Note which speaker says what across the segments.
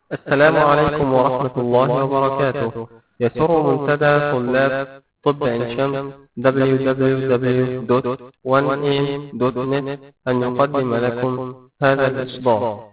Speaker 1: السلام عليكم ورحمة الله وبركاته يسر منتدى طلاب طب عين شمس www.1am.net أن يقدم لكم هذا الإصدار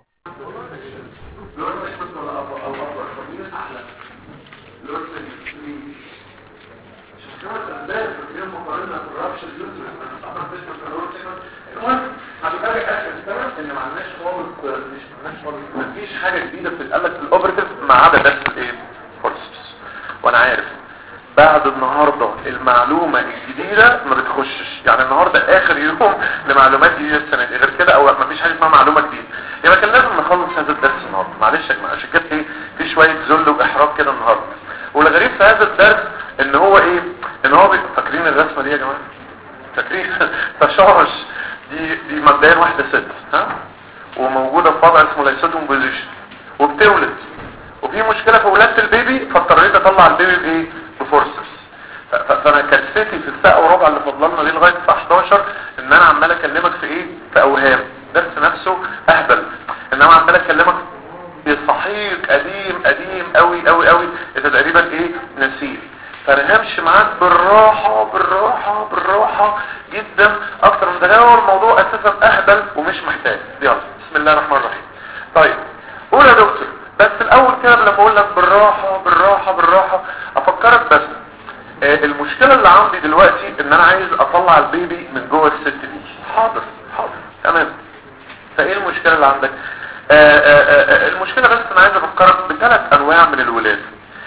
Speaker 2: ان ما عندناش خالص مش عندناش خالص مفيش حاجه جديده بتتقال في الاوبريتيف ما عدا بس الايه فورسبس وانا عارف بعد النهارده المعلومه الجديده ما بتخشش يعني النهارده اخر يوم لمعلومات جديده السنه دي غير كده او ما فيش حاجه اسمها معلومه جديده يبقى كان لازم نخلص هذا الدرس النهارده معلش يا جماعه عشان كده ايه في شويه ذل واحراج كده النهارده والغريب في هذا الدرس ان هو ايه ان هو بيبقى فاكرين الرسمه دي يا جماعه فاكرين تشارج دي دي مبدئيا واحده ست ها وموجودة في وضع اسمه لايسوتوم بوزيشن وبتولد وفي مشكلة في ولادة البيبي فاضطريت اطلع البيبي بايه بفورسس فانا كلفتي في الساعة وربع اللي فضلنا دي لغاية الساعة 11 ان انا عمال اكلمك في ايه في اوهام درس نفسه اهبل انما عمال اكلمك في صحيح قديم قديم قوي قوي قوي انت تقريبا ايه نسيه فانا همشي معاك بالراحة بالراحة بالراحة جدا اكتر من ده هو الموضوع اساسا اهبل ومش محتاج يلا بسم الله الرحمن الرحيم طيب قول يا دكتور بس الاول كده لما اقول لك بالراحة بالراحة بالراحة افكرك بس آه المشكلة اللي عندي دلوقتي ان انا عايز اطلع البيبي من جوه الست دي حاضر حاضر تمام فايه المشكلة اللي عندك آه آه المشكلة بس انا عايز افكرك بثلاث انواع من الولادة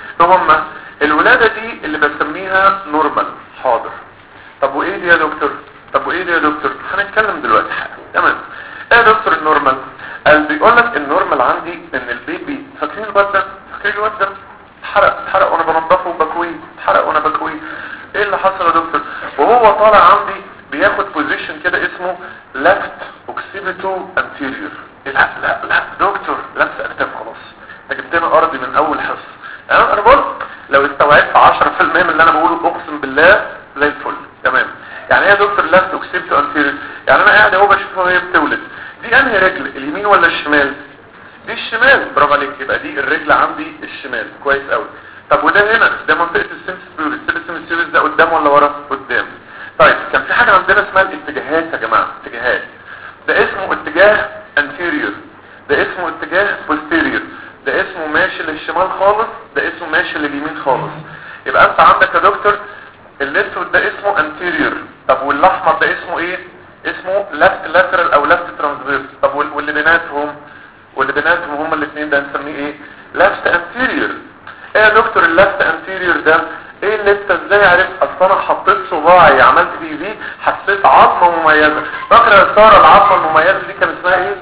Speaker 2: هما الولادة دي اللي بسميها نورمال حاضر طب وايه دي يا دكتور طب وايه دي يا دكتور هنتكلم دلوقتي حاجة تمام ايه يا دكتور النورمال قال بيقول لك النورمال عندي ان البيبي فاكرين الواد ده فاكرين الواد ده اتحرق اتحرق وانا بنضفه وبكويه اتحرق وانا بكويه ايه اللي حصل يا دكتور وهو طالع عندي بياخد بوزيشن كده اسمه لفت اوكسيبيتو انتيريور لا لا لا دكتور لمس اكتاف خلاص انت جبتنا ارضي من اول حصه انا بقول لو استوعبت 10% من اللي انا بقوله اقسم بالله زي الفل تمام يعني ايه يا دكتور لفت اوكسيبتو انتيريور يعني انا قاعد اهو بشوفها وهي بتولد دي انهي رجل اليمين ولا الشمال دي الشمال برافو عليك يبقى دي الرجل عندي الشمال كويس قوي طب وده هنا ده منطقه السيمسبيوريس السيمسبيوريس ده قدام ولا ورا قدام طيب كان في حاجه عندنا اسمها الاتجاهات يا جماعه اتجاهات ده اسمه اتجاه انتيريور ده اسمه اتجاه بوستيريور ده اسمه ماشي للشمال خالص ده اسمه ماشي لليمين خالص يبقى انت عندك يا دكتور الاسود ده اسمه انتيريور طب والاحمر ده اسمه ايه اسمه لفت لاترال او لفت ترانسفيرس طب واللي بيناتهم واللي بيناتهم هما الاثنين ده هنسميه ايه لفت انتيريور ايه يا دكتور اللفت انتيريور ده ايه اللي انت ازاي عرفت اصل انا حطيت صباعي عملت بيه دي حسيت عظمه مميزه فاكره يا ساره العظمه المميزه دي كان اسمها ايه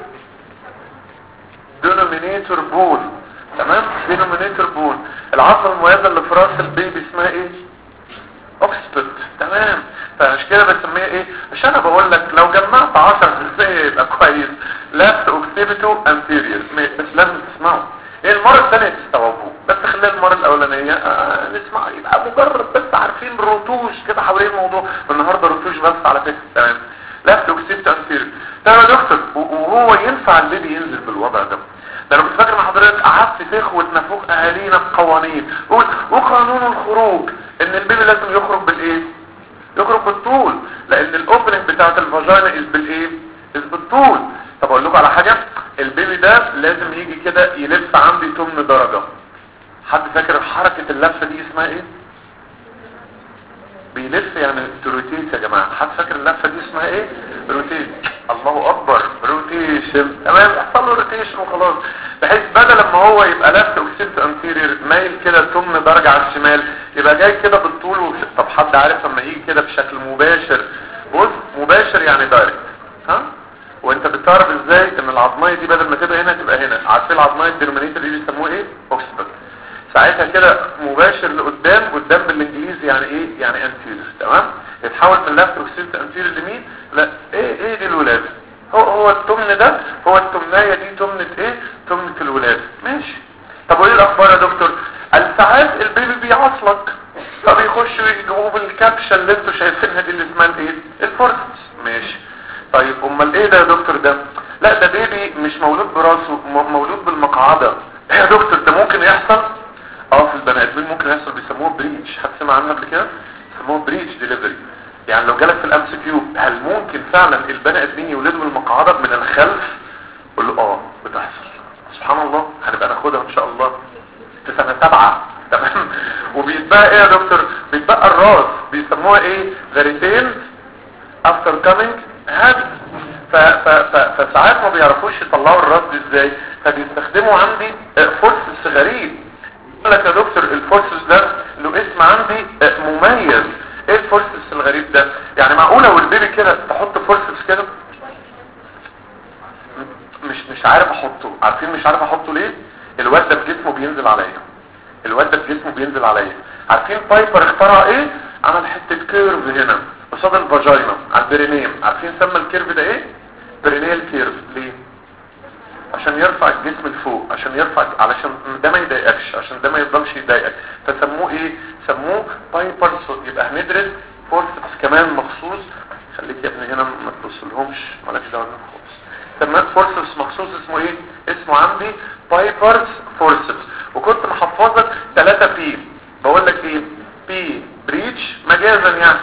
Speaker 2: دينومينيتور بون تمام دينومينيتور بون العظمه المميزه اللي في راس البيبي اسمها ايه اوكسبت تمام فعشان كده بسميها ايه مش انا بقول لك لو جمعت 10% يبقى كويس لفت اوكسيبيتو انتيريور بس لازم تسمعوا ايه المره الثانيه تستوعبوه بس خلال المره الاولانيه آه نسمع يبقى مجرد بس عارفين رتوش كده حوالين الموضوع النهارده رتوش بس على فكره تمام لفت اوكسيبيتو انتيريور تمام يا دكتور وهو ينفع البيبي ينزل بالوضع ده ده انا كنت فاكر ان حضرتك قعدت تخوت نفوق اهالينا بقوانين وقانون الخروج ان البيبي لازم يخرج بالايه يخرج بالطول لان الاوبننج بتاعت الفاجينا از بالايه از بالطول طب اقول لكم على حاجه البيبي ده لازم يجي كده يلف عندي 8 درجه حد فاكر حركه اللفه دي اسمها ايه بيلف يعني روتيت يا جماعه حد فاكر اللفه دي اسمها ايه روتيت الله اكبر روتيشن تمام يحصل له روتيشن وخلاص بحيث بدل ما هو يبقى لفت اوكسيبت انتيرير مايل كده 8 درجه على الشمال يبقى جاي كده بالطول وش... طب حد عارف لما يجي كده بشكل مباشر بص مباشر يعني دايركت ها وانت بتعرف ازاي ان العظميه دي بدل ما تبقى هنا تبقى هنا عارفين العظميه الديرمينيتور دي بيسموها ايه اوكسيبت ساعتها كده مباشر لقدام قدام بالانجليزي يعني ايه يعني انتيرير تمام يتحول من لفت اوكسيبت انتيرير لمين لا ايه ايه دي الولاده هو هو التمن ده هو التمنايه دي تمنه ايه تمنه الولاده ماشي طب وايه الاخبار يا دكتور ساعات البيبي بيعصلك فبيخشوا يجيبوه بالكبشه اللي انتوا شايفينها دي اللي اسمها ايه الفورسس ماشي طيب امال ايه ده يا دكتور ده لا ده بيبي مش مولود براسه مولود بالمقعده يا دكتور ده ممكن يحصل اه في البني ادمين ممكن يحصل بيسموه بريتش حد سمع عنه قبل كده بيسموه بريتش ديليفري يعني لو جالك في الام سي كيو هل ممكن فعلا البني ادمين يولدوا من المقعده من الخلف قول له اه بتحصل سبحان الله هنبقى ناخدها ان شاء الله في سنه سبعه تمام وبيتبقى ايه يا دكتور بيتبقى الراس بيسموها ايه فيريتين افتر كامينج هاد فساعات ما بيعرفوش يطلعوا الراس دي ازاي فبيستخدموا عندي فورسس غريب يقول لك يا دكتور الفورسس ده له اسم عندي مميز ايه الفورسس الغريب ده يعني معقوله والبيبي كده تحط فورسس كده مش مش عارف احطه عارفين مش عارف احطه ليه الواد ده بجسمه بينزل عليا الواد ده بجسمه بينزل عليا عارفين بايبر اخترع ايه عمل حته كيرف هنا قصاد الفاجينا على البرينيم عارفين سمى الكيرف ده ايه برينيال كيرف ليه عشان يرفع الجسم لفوق عشان يرفع علشان ده ما يضايقكش عشان ده ما يفضلش يضايقك فسموه ايه سموه بايبر يبقى هندرس فورسبس كمان مخصوص خليك يا ابني هنا ما تبصلهمش مالكش دعوه بيهم خالص سماه فورسبس مخصوص اسمه ايه اسمه عندي بايبرز فورسبس وكنت محفظك 3 بي بقول لك ايه بي بريتش مجازا يعني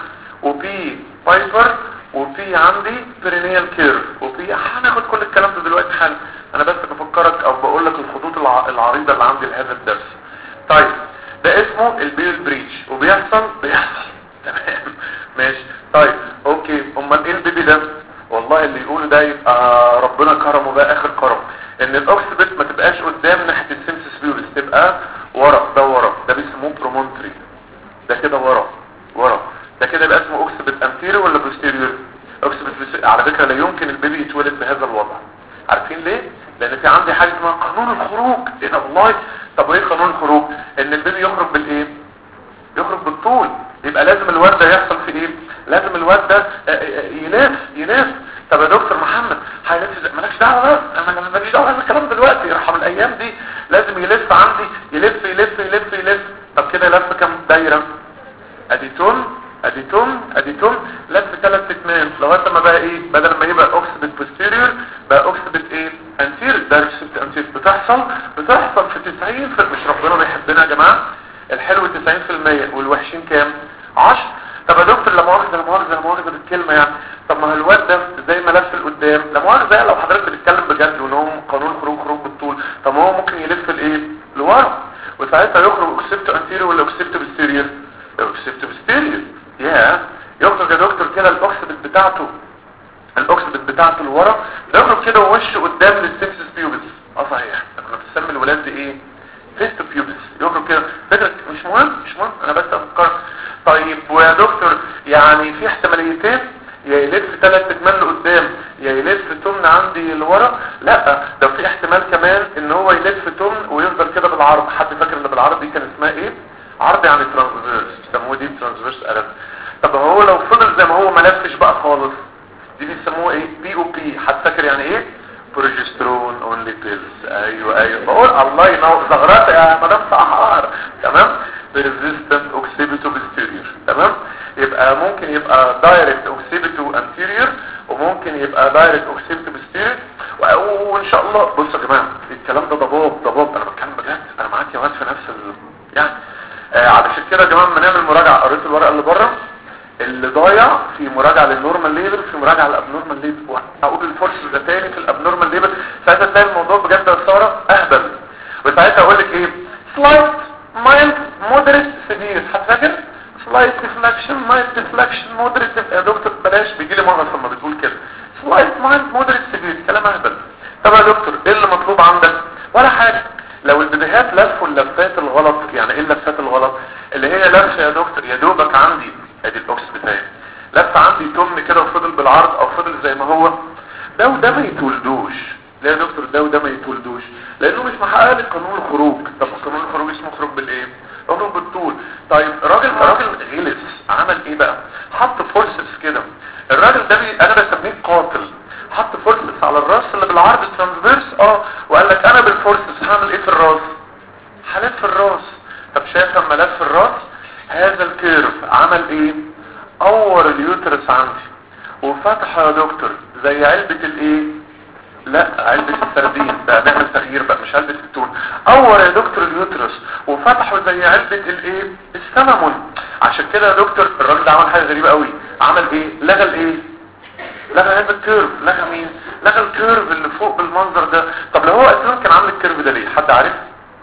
Speaker 2: وبي بايبر وفي عندي برينيال كيرف وفي هناخد كل الكلام ده دلوقتي حالا انا بس بفكرك او بقول لك الخطوط الع... العريضه اللي عندي لهذا الدرس طيب ده اسمه البيل بريتش وبيحصل بيحصل تمام ماشي طيب اوكي امال ايه البيبي ده والله اللي يقوله ده يبقى ربنا كرمه بقى اخر كرم ان الاوكسبت ما تبقاش قدام ناحيه السيمسس بيولس تبقى ورا ده ورا ده بيسموه برومونتري ده كده ورا ورا ده كده يبقى اسمه اوكسبت انتيريور ولا بوستيريور اوكسبت بس... على فكره لا يمكن البيبي يتولد بهذا الوضع عارفين ليه لان في عندي حاجه اسمها قانون الخروج ايه ده والله طب وايه قانون الخروج ان البيبي يخرج بالايه يخرج بالطول يبقى لازم الواد ده يحصل في ايه لازم الواد ده يناف يناف طب يا دكتور محمد هيلف مالكش دعوه بقى انا ماليش دعوه بالكلام دلوقتي يرحم الايام دي لازم يلف عندي يلف يلف يلف يلف طب كده لف كام دايره ادي تون ادي تون ادي تون لف ثلاث اتمام لغايه ما بقى ايه بدل ما يبقى اوكسيدت بوستيريور بقى اوكسيدت ايه انتير ده اوكسيدت انتير بتحصل بتحصل في 90 في مش ربنا بيحبنا يا جماعه الحلو 90% والوحشين كام 10 طب يا دكتور لا مؤاخذه لا مؤاخذه لا مؤاخذه بالكلمه يعني طب ما هو الواد ده زي ما لف لقدام لا مؤاخذه لو حضرتك بتتكلم بجد وان هو قانون خروج خروج بالطول طب ما هو ممكن يلف الايه لورا وساعتها يخرج اوكسيبتو انتيريور ولا اوكسيبتو بوستيريور اوكسيبتو بوستيريور يا يخرج يا دكتور كده الاوكسيبت بتاعته الاوكسيبت بتاعته لورا ده يخرج كده ووشه قدام للسيمسس بيوبس اه صحيح احنا بنسمي الولاد دي ايه فيست بيوبس يخرج كده فكره مش مهم مش مهم انا بس افكر طيب ويا دكتور يعني في احتماليتين يا يلف ثلاث اجمال لقدام يا يلف تمن عندي لورا لا ده في احتمال كمان ان هو يلف تمن ويفضل كده بالعرض حد فاكر ان بالعرض دي كان اسمها ايه عرض يعني ترانسفيرس بيسموه دي ترانسفيرس ارم طب هو لو فضل زي ما هو ما لفش بقى خالص دي بيسموها ايه بي او بي حد فاكر يعني ايه بروجسترون اونلي بيلز ايوه ايوه بقول الله ينور زغرات يا مدام سحار تمام ريزيستنت اوكسيبيتو بستيريور تمام يبقى ممكن يبقى دايركت اوكسيبيتو انتيريور وممكن يبقى دايركت اوكسيبيتو بستيريور وان شاء الله بصوا يا جماعه الكلام ده ضباب ضباب انا بتكلم بجد انا معاك يا واد في نفس ال... يعني آه علشان كده يا جماعه لما نعمل مراجعه قريت الورقه اللي بره اللي ضايع في مراجعه للنورمال ليبل في مراجعه للابنورمال ليبل هقول الفورس ده تاني في الابنورمال ليبل ساعتها تلاقي الموضوع بجد يا ساره اهبل وساعتها اقول لك ايه سلايت مايلد مودريت سيفير هتفاكر سلايت ديفلكشن مايلد ديفلكشن مودريت يا دكتور بلاش بيجي لي مغص لما بتقول كده سلايت مايلد مودريت سيفير كلام اهبل طب يا دكتور ايه اللي مطلوب عندك ولا حاجه لو البديهات لفوا اللفات الغلط يعني ايه اللفات الغلط اللي هي لفه يا دكتور يا دوبك عندي ادي الاوكس بتاعي لف عندي تم كده وفضل بالعرض او فضل زي ما هو ده وده ما يتولدوش ليه يا دكتور ده وده ما يتولدوش لانه مش محقق لي قانون الخروج طب قانون الخروج اسمه خروج بالايه خروج بالطول طيب راجل راجل غلس عمل ايه بقى حط فورسز كده الراجل ده بي... انا بسميه قاتل حط فورسز على الراس اللي بالعرض ترانسفيرس اه وقال لك انا بالفورسز هعمل ايه في الراس هلف الراس طب شايف لما لف الراس هذا الكيرف عمل ايه اور اليوترس عندي وفتح يا دكتور زي علبة الايه لا علبة السردين ده نعمل تغيير بقى مش علبة التون اور يا دكتور اليوترس وفتحوا زي علبة الايه السممون عشان كده يا دكتور الراجل ده عمل حاجة غريبة قوي عمل ايه لغى الايه لغى علبة كيرف لغى مين لغى الكيرف اللي فوق بالمنظر ده طب لو هو اساسا كان عامل الكيرف ده ليه حد عارف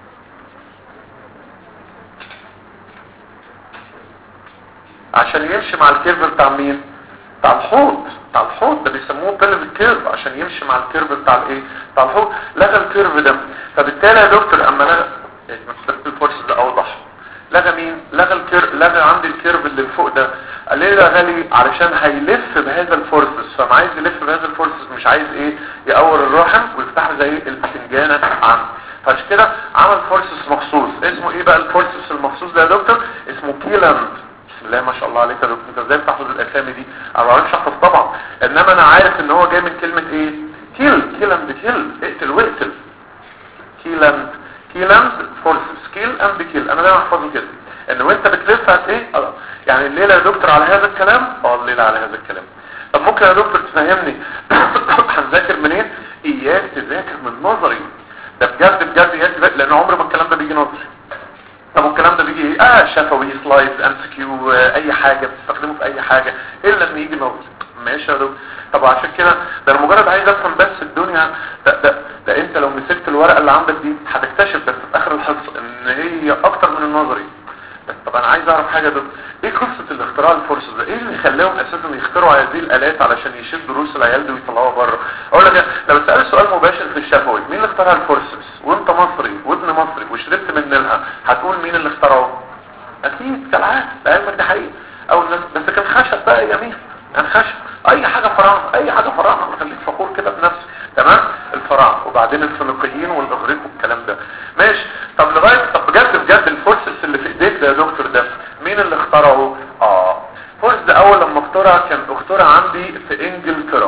Speaker 2: عشان يمشي مع الكيرف بتاع مين بتاع الحوض بتاع الحوض ده بيسموه بلف كيرف عشان يمشي مع الكيرف بتاع الايه بتاع الحوض لغى الكيرف ده فبالتالي يا دكتور اما لغى الفورس ده اوضح لغى مين لغى الكيرف لغى عندي الكيرف اللي فوق ده قال ليه لغى لي علشان هيلف بهذا الفورسز فما عايز يلف بهذا الفورسز مش عايز ايه يقور الرحم ويفتح زي البتنجانه عنده فعشان كده عمل فورسز مخصوص اسمه ايه بقى الفورسز المخصوص ده يا دكتور اسمه كيلاند بسم الله ما شاء الله عليك يا دكتور انت ازاي بتحفظ الاسامي دي انا ما بعرفش احفظ طبعا انما انا عارف ان هو جاي من كلمه ايه كيل كيلاند كيل اقتل واقتل كيلاند كيلاند فورسز كيل اند كيل انا دايما احفظه كده ان وانت بتلف هت ايه اه يعني الليله يا دكتور على هذا الكلام اه الليله على هذا الكلام طب ممكن يا دكتور تفهمني هنذاكر منين اياك تذاكر من نظري ده بجد بجد اياك تذاكر لان عمر ما الكلام ده بيجي نظري طب الكلام ده بيجي ايه اه شفوي سلايد ام سي كيو اي حاجه بتستخدمه في اي حاجه الا لما يجي نظري ماشي يا دكتور طب عشان كده ده انا مجرد عايز افهم بس الدنيا ده, ده, ده انت لو مسكت الورقه اللي عندك دي هتكتشف بس في اخر الحصه ان هي اكتر من النظري بس طب انا عايز اعرف حاجه ده ايه قصه الاختراع الفورس ده ايه اللي خلاهم اساسا يخترعوا هذه الالات علشان يشدوا روس العيال دي ويطلعوها بره اقول لك لو اتسال سؤال مباشر في الشفوي مين اللي اخترع الفورسز وانت مصري وابن مصري وشربت من نيلها هتقول مين اللي اخترعه اكيد كالعاده لعلمك ده حقيقي او الناس بس كان خشب بقى يمين كان خشب اي حاجه فراعنه اي حاجه فراعنه خليك فخور كده بنفسك تمام الفراعنه وبعدين الفينيقيين والاغريق والكلام ده ماشي طب لغايه طب بجد بجد الفورسز اللي في ايديك ده يا دكتور ده مين اللي اخترعه اه فورس ده اول لما اخترع كان اخترع عندي في انجلترا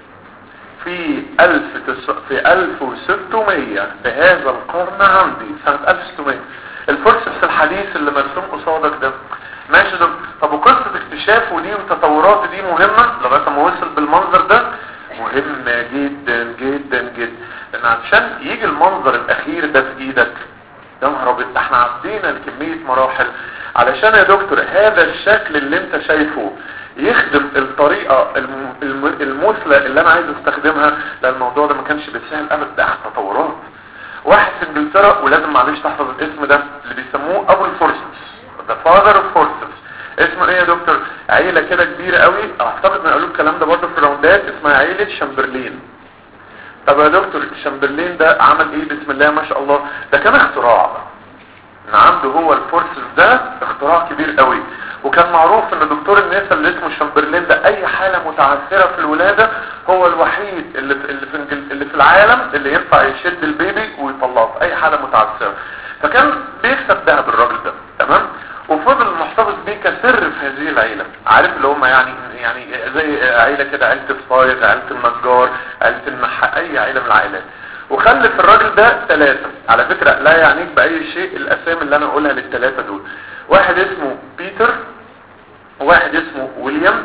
Speaker 2: في ألف تس... في 1600 في هذا القرن عندي سنة 1600 الفورسس الحديث اللي مرسوم قصادك ده ماشي ده طب وقصة اكتشافه دي وتطوراته دي مهمة لغاية ما وصل بالمنظر ده مهمة جدا جدا جدا لان عشان يجي المنظر الاخير ده في ايدك يا نهار ابيض احنا عدينا لكمية مراحل علشان يا دكتور هذا الشكل اللي انت شايفه يخدم الطريقة الم- الم- المثلى اللي انا عايز استخدمها لان الموضوع ده ما كانش بالسهل ابدا ده تطورات واحد في انجلترا ولازم معلش تحفظ الاسم ده اللي بيسموه ابو الفورسز ذا فاذر اوف فورسز اسمه ايه يا دكتور عيلة كده كبيرة قوي اعتقد ان قالوا الكلام ده برضه في الراوندات اسمها عيلة شامبرلين طب يا دكتور شامبرلين ده عمل ايه بسم الله ما شاء الله ده كان اختراع ان عنده هو الفورسز ده اختراع كبير قوي وكان معروف ان دكتور النساء اللي اسمه شامبرلين ده اي حالة متعثرة في الولادة هو الوحيد اللي في, اللي في, انجل- اللي في العالم اللي ينفع يشد البيبي ويطلعه في اي حالة متعثرة فكان بيكسب ذهب الراجل ده تمام وفضل محتفظ بيه كسر في هذه العيلة عارف اللي هم يعني يعني زي عيلة كده عيلة الصايغ عيلة النجار عيلة النحاء اي عيلة من العائلات وخلف الراجل ده ثلاثة على فكرة لا يعنيك بأي شيء الأسامي اللي أنا أقولها للثلاثة دول واحد اسمه بيتر وواحد اسمه ويليامز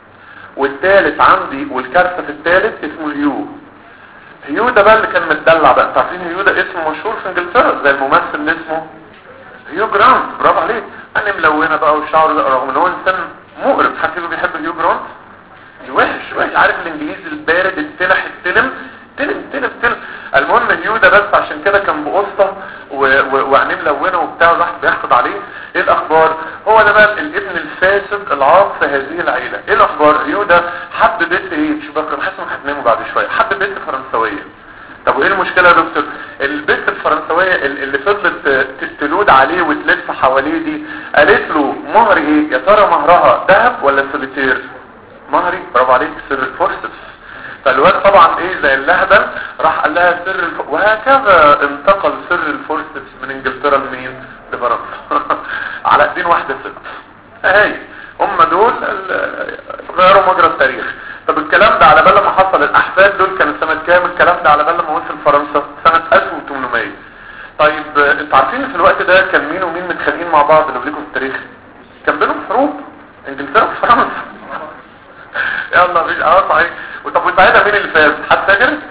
Speaker 2: والثالث عندي والكارثة في الثالث اسمه هيو هيو ده بقى اللي كان متدلع بقى انتوا عارفين هيو ده اسم مشهور في انجلترا زي الممثل اللي اسمه هيو جرانت برافو عليك انا ملونه بقى وشعره ده رغم ان هو انسان مقرف حد فيكم بيحب هيو جرانت وحش وحش عارف الانجليزي البارد التلح التلم تلم تلم تلم المهم هيو ده بس عشان كده كان بقصة و- و- وعينيه ملونه وبتاع وراح بيحقد عليه ايه الاخبار هو ده بقى الابن الفاسد العاق في هذه العيلة ايه الاخبار هيو ده حب بنت ايه شو بكره حاسس انك هتناموا بعد شويه حب بنت فرنسويه طب وايه المشكلة يا دكتور البنت الفرنسوية ال- اللي فضلت تستلود عليه وتلف حواليه دي قالت له مهر ايه يا ترى مهرها ذهب ولا سوليتير مهري برافو عليك سر الفورسس فالواد طبعا ايه زي اللهبل راح قال لها سر الف... وهكذا انتقل سر الفورسس من انجلترا لمين لفرنسا على ايدين واحده ست اهي هم دول ال- غيروا مجرى التاريخ طب الكلام ده على بال ما حصل الاحفاد دول كان سنه كام الكلام ده على بال ما وصل فرنسا سنه 1800 طيب آه، انتوا عارفين في الوقت ده كان مين ومين متخانقين مع بعض لو ليكم في التاريخ كان بينهم حروب انجلترا وفرنسا يلا مفيش اه صحيح وطب وساعتها مين اللي فاز حد فاكر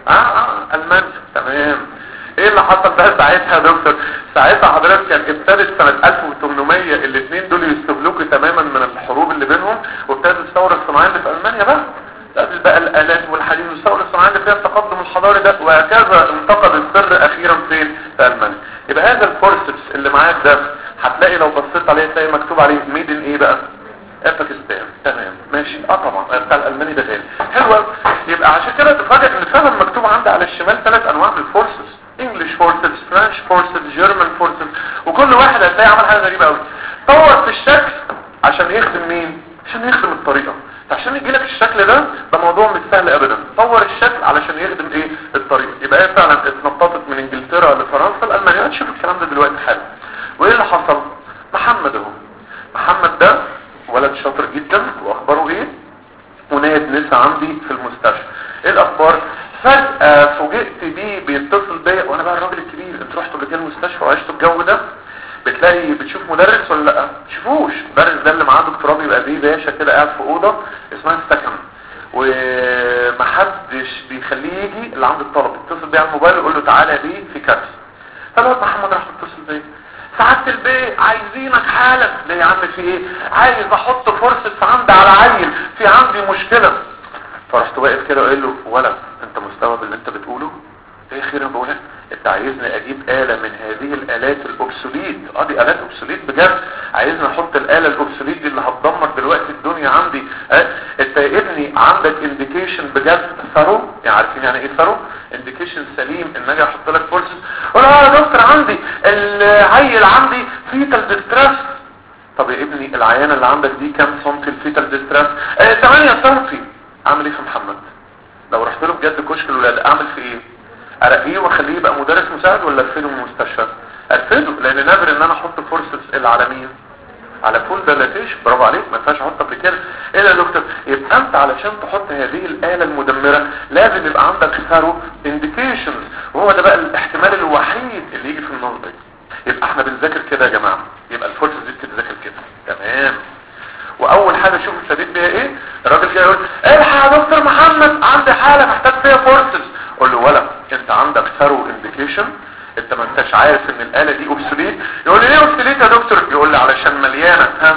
Speaker 2: اه اه المانيا تمام ايه اللي حصل بقى ساعتها يا دكتور ساعتها حضرتك كان ابتدت سنة 1800 الاثنين دول يستهلكوا تماما من الحروب اللي بينهم وابتدت الثورة الصناعية اللي في المانيا بقى ابتدت بقى الالات والحديد والثورة الصناعية اللي فيها التقدم الحضاري ده وهكذا انتقل السر اخيرا فين في المانيا يبقى هذا الفورسبس اللي معاك ده هتلاقي لو بصيت عليه تلاقي مكتوب عليه ميد ان ايه بقى باكستان تمام ماشي اه طبعا بتاع الالماني ده غالي حلو أوي. يبقى عشان كده تفاجئ ان فعلا مكتوب عندي على الشمال ثلاث انواع من الفورسز انجلش فورسز فرنش فورسز جيرمان فورسز وكل واحد هتلاقي عمل حاجه غريبه قوي طور في الشكل عشان يخدم مين عشان يخدم الطريقه عشان يجي لك الشكل ده ده موضوع مش سهل ابدا طور الشكل علشان يخدم ايه الطريقه يبقى هي فعلا اتنططت من انجلترا لفرنسا الالمانيا هتشوف الكلام ده دلوقتي حالا وايه اللي حصل محمد اهو محمد ده ولد شاطر جدا واخباره ايه وناد نسا عندي في المستشفى ايه الاخبار فجأة فوجئت بيه بيتصل بيا وانا بقى الراجل الكبير انتوا رحتوا قبل كده المستشفى وعشتوا الجو ده بتلاقي بتشوف مدرس ولا لا تشوفوش المدرس ده اللي معاه دكتوراه بيبقى بيه باشا كده قاعد في اوضه اسمها السكن ومحدش بيخليه يجي اللي عند الطلبه يتصل بيه على الموبايل يقول له تعالى بيه في كارثه فالواد محمد راح متصل بيا سعادة البيت عايزينك حالا ليه يا عم في ايه عايز احط فرصة عندي على عيل في عندي مشكلة فرحت واقف كده وقال له ولا انت مستوعب اللي انت بتقوله ايه خير يا بقولك انت عايزني اجيب آلة من هذه الالات الاوبسوليت اه دي الات اوبسوليت بجد عايزني احط الالة الاوبسوليت دي اللي هتدمر دلوقتي الدنيا عندي اه انت يا ابني عندك انديكيشن بجد ثرو يعني عارفين يعني ايه ثرو انديكيشن سليم ان اجي احط لك فورسز قول اه يا دكتور عندي العيل عندي فيتال ديستريس طب يا ابني العيانه اللي عندك دي كام سنتي الفيتال ديستريس اه 8 سنتي اعمل ايه في محمد لو رحت له بجد كشك الولاد اعمل في ايه ارقيه واخليه يبقى مدرس مساعد ولا ارفده من المستشفى ارفده لان نادر ان انا احط فورسز العالميه على فول دلاتيشن برافو عليك ما ينفعش احط قبل كده ايه يا دكتور يبقى انت علشان تحط هذه الاله المدمره لازم يبقى عندك ثارو انديكيشنز وهو ده بقى الاحتمال الوحيد اللي يجي في النظر يبقى احنا بنذاكر كده يا جماعه يبقى الفورسز دي بتتذاكر كده تمام واول حاجه شوف ابتديت بيها ايه الراجل كده يقول الحق يا دكتور محمد عندي حاله محتاج فيها فورسز قول له ولا انت عندك ثارو انديكيشن انت ما انتش عارف ان الاله دي اوبسوليت يقول لي ليه اوبسوليت يا دكتور يقول لي علشان مليانه ها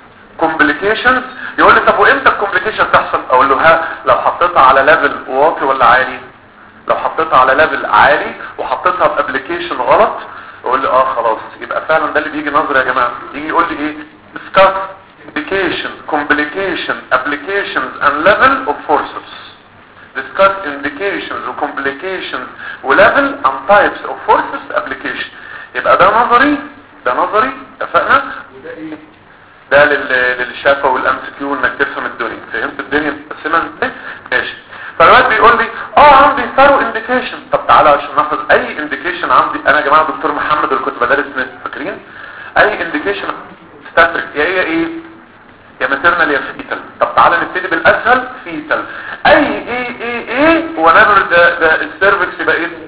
Speaker 2: كومبليكيشنز يقول لي طب وامتى الكومبليكيشن تحصل اقول له ها لو حطيتها على ليفل واطي ولا عالي لو حطيتها على ليفل عالي وحطيتها بابليكيشن غلط يقول لي اه خلاص يبقى فعلا ده اللي بيجي نظر يا جماعه يجي يقول لي ايه discuss indication complication applications and level of forces discuss indications و complications و level and types of forces application يبقى ده نظري ده نظري اتفقنا وده ايه ده لل- للشفا والام سي كيو انك تفهم الدنيا فهمت الدنيا متقسمه ازاي ماشي فالواد بيقول لي اه عندي ثارو انديكيشن طب تعالى عشان نحفظ اي انديكيشن عندي انا يا جماعه دكتور محمد اللي كنت بدرس نت فاكرين اي انديكيشن ستاتريك يا هي ايه يا ماتيرنال يا فيتال طب تعالى نبتدي بالاسهل فيتال اي ايه ايه ايه ونبر ده ده السيرفكس يبقى ايه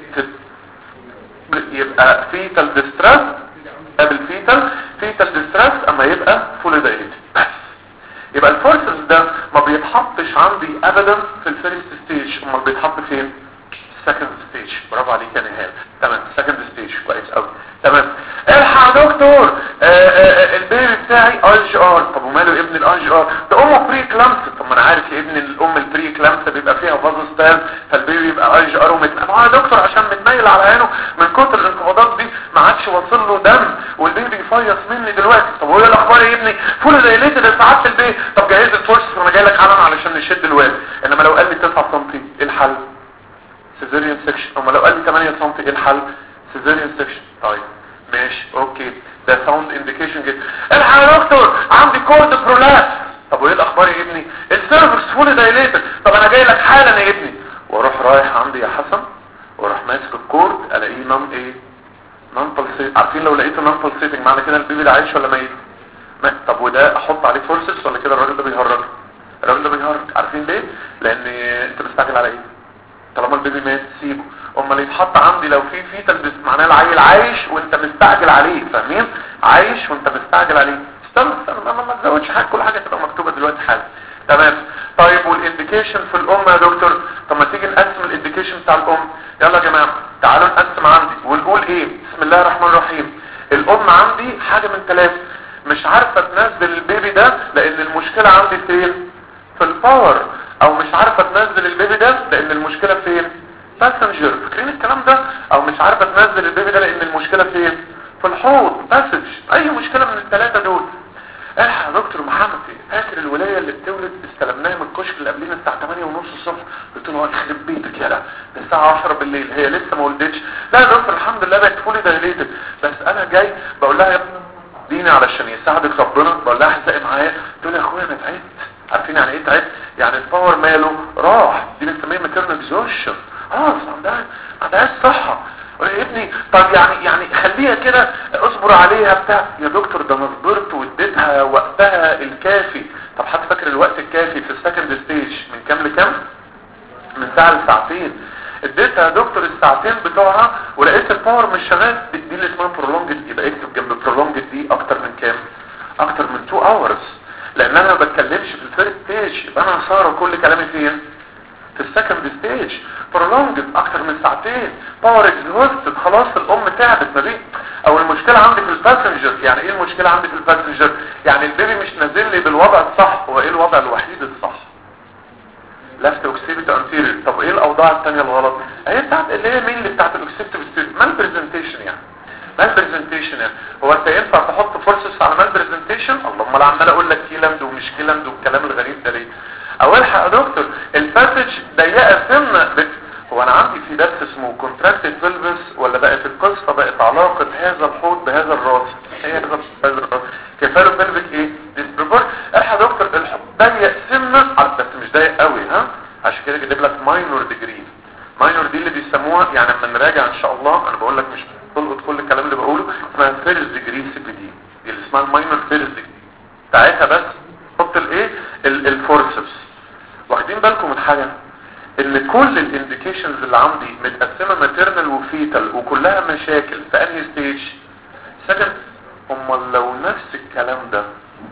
Speaker 2: يبقى فيتال ديستريس قبل فيتال فيتال ديستريس اما يبقى فول دايليت بس يبقى الفورسز ده ما بيتحطش عندي ابدا في الفيرست ستيج امال بيتحط فين سكند ستيج برافو عليك يا نهال تمام سكند ستيج كويس قوي تمام الحق يا دكتور آه، آه، البيبي بتاعي اي جي ار طب وماله ابن الاي جي ار ده امه بري كلامس طب ما انا عارف يا ابن الام البري كلامس بيبقى فيها فازوستال فالبيبي يبقى اي جي ار ومتنقل ما هو يا دكتور عشان متنيل على عينه من كتر الانقباضات دي ما عادش واصل له دم والبيبي يفيص مني دلوقتي طب وايه الاخبار يا ابني فول دايليتد يا سعاده البيت طب جهز الفورس وانا جاي لك حالا علشان نشد الواد انما لو قال لي 9 سم ايه الحل سيزيريان سكشن اما لو قال لي 8 سم ايه الحل سيزيريان سكشن طيب ماشي اوكي ده ساوند انديكيشن جدا الحق يا دكتور عندي كورد برولابس طب وايه الاخبار يا ابني السيرفكس فول دايليتد طب انا جاي لك حالا يا ابني واروح رايح عندي يا حسن واروح ماسك الكورد الاقيه نون ايه نون بلسيت عارفين لو لقيته نون بلسيتنج معنى كده البيبي ده عايش ولا ميت ما- طب وده احط عليه فورسز ولا كده الراجل ده بيهرج الراجل ده بيهرج عارفين ليه لان انت مستعجل على ايه طالما البيبي مات سيبه امال يتحط عندي لو في فيتال بس معناه العيل عايش وانت مستعجل عليه فاهمين عايش وانت مستعجل عليه استنى استنى ما, ما, ما تزودش حاجه كل حاجه تبقى مكتوبه دلوقتي حالا تمام طيب والانديكيشن في الام يا دكتور طب ما تيجي نقسم الانديكيشن بتاع الام يلا يا جماعه تعالوا نقسم عندي ونقول ايه بسم الله الرحمن الرحيم الام عندي حاجه من ثلاثه مش عارفه تنزل البيبي ده لان المشكله عندي فين في الباور او مش عارفه تنزل البيبي ده لان المشكله فين باسنجر فاكرين الكلام ده او مش عارفه تنزل البيبي ده لان المشكله فين في الحوض باسج اي مشكله من الثلاثه دول الحق يا دكتور محمد فاكر الولايه اللي بتولد استلمناها من الكشك اللي قبلنا الساعه 8 ونص الصبح قلت له يخرب بيتك يا لا الساعه 10 بالليل هي لسه ما ولدتش لا يا دكتور الحمد لله بقت فولي دايليتد بس انا جاي بقول لها يا ابني ديني علشان يساعدك ربنا بقول لها احزقي معايا تقول لي يا اخويا انا تعبت عارفين يعني ايه تعبت يعني الباور ماله راح دي بنسميها ماتيرنال اكزوشن اه بس عندها عندها الصحه يا ابني طب يعني يعني خليها كده اصبر عليها بتاع يا دكتور ده انا صبرت واديتها وقتها الكافي طب حد فاكر الوقت الكافي في السكند ستيج من كام لكام من ساعه لساعتين اديتها يا دكتور الساعتين بتوعها ولقيت الباور مش شغال دي دي اللي اسمها برولونجد يبقى اكتب جنب برولونجد دي اكتر من كام اكتر من 2 اورز لان انا ما بتكلمش في الفيرست ستيج يبقى انا هصار كل كلامي فين في السكند ستيج برولونجد اكتر من ساعتين باور اكزهوستد خلاص الام تعبت ما بين او المشكلة عندي في الباسنجر يعني ايه المشكلة عندي في الباسنجر يعني البيبي مش نازل لي بالوضع الصح هو ايه الوضع الوحيد الصح لفت اوكسيبيتو انتيريور طب ايه الاوضاع الثانيه الغلط هي بتاعت اللي هي مين اللي بتاعت الاوكسيبيتو مال برزنتيشن يعني مال برزنتيشن يعني هو انت ينفع تحط فورسز على مال برزنتيشن اللهم انا عمال اقول لك كيلاند ومش كيلاند والكلام الغريب ده ليه او الحق يا دكتور الباسج ضيقه سنه بت... هو انا عندي في درس اسمه كونتراكتد فيلفس ولا بقت القصه بقت علاقه هذا الحوض بهذا الراس هي هذا هذا الراس كفاله فيلفك ايه ديسبروبور الحق يا دكتور الحوض ضيق سنه بس مش ضيق قوي ها عشان كده جايب لك ماينور ديجري ماينور دي اللي بيسموها يعني لما نراجع ان شاء الله انا بقول لك مش تلقط كل الكلام اللي بقوله اسمها فيرست ديجري سي بي دي دي اللي اسمها الماينور فيرست ديجري بتاعتها بس حط الايه الفورسبس واخدين بالكم من حاجه ان كل الانديكيشنز اللي عندي متقسمه ماتيرنال وفيتال وكلها مشاكل في انهي ستيج سكند امال لو نفس الكلام ده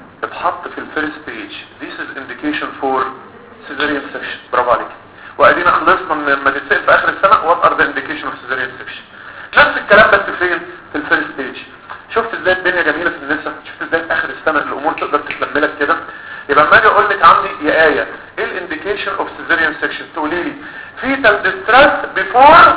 Speaker 2: اتحط في الفيرست ستيج this is indication for cesarean section برافو عليك وادينا خلصنا من لما تتسال في اخر السنه what are the indication of cesarean section نفس الكلام بس فين في الفيرست ستيج شفت ازاي الدنيا جميله في النساء شفت ازاي في اخر السنه الامور تقدر تتلم لك كده يبقى لما اجي اقول لك عندي يا ايه ايه الانديكيشن اوف سيزيريان سيكشن تقولي لي فيتال ديستريس بيفور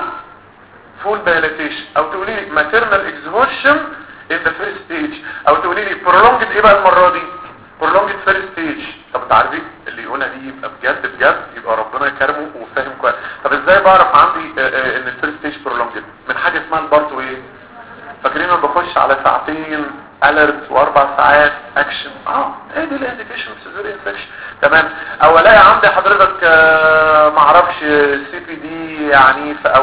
Speaker 2: فول دايلاتيشن او تقولي لي ماتيرنال اكزهوشن ان ذا فيرست ستيج او تقولي لي برولونجد ايه بقى المره دي برولونجد فيرست ستيج طب تعرفي اللي يقولها دي يبقى بجد بجد يبقى ربنا يكرمه وفاهم كويس طب ازاي بعرف عندي آآ آآ ان الفيرست ستيج برولونجد من حاجه اسمها البارت ايه فاكرين انا بخش على ساعتين اليرت واربع ساعات اكشن اه ايه دي الانديكيشن سيزيريان سكشن تمام او الاقي عندي حضرتك آه معرفش سي بي دي عنيف او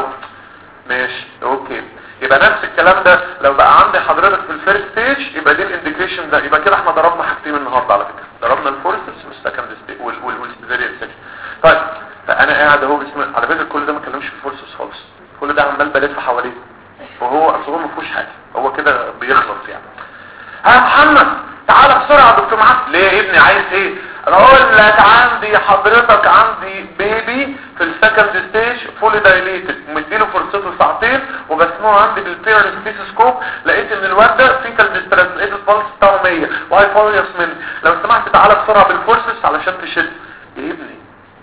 Speaker 2: ماشي اوكي يبقى نفس الكلام ده لو بقى عندي حضرتك في الفيرست ستيج يبقى دي الانديكيشن ده يبقى كده احنا ضربنا حاجتين النهارده على فكره ضربنا الفورسس والسكند ستيج والسيزيريان سكشن طيب فانا قاعد اهو بسم على فكره كل ده ما اتكلمش في الفورسس خالص كل ده عمال بلف حواليه وهو اصل هو ما فيهوش حاجه هو كده بيخلص يعني ها محمد تعالى بسرعه يا دكتور محمد ليه يا ابني عايز ايه انا اقول لك عندي حضرتك عندي بيبي في السكند ستيج فولي دايليتد ومديله فرصته ساعتين وبسمعه عندي بالبيرن ستيثوسكوب لقيت ان الواد ده فيتال ديستريس لقيت البلس بتاعه 100 وهاي فوليوس مني لو سمحت تعالى بسرعه بالفورسس علشان تشد يا ابني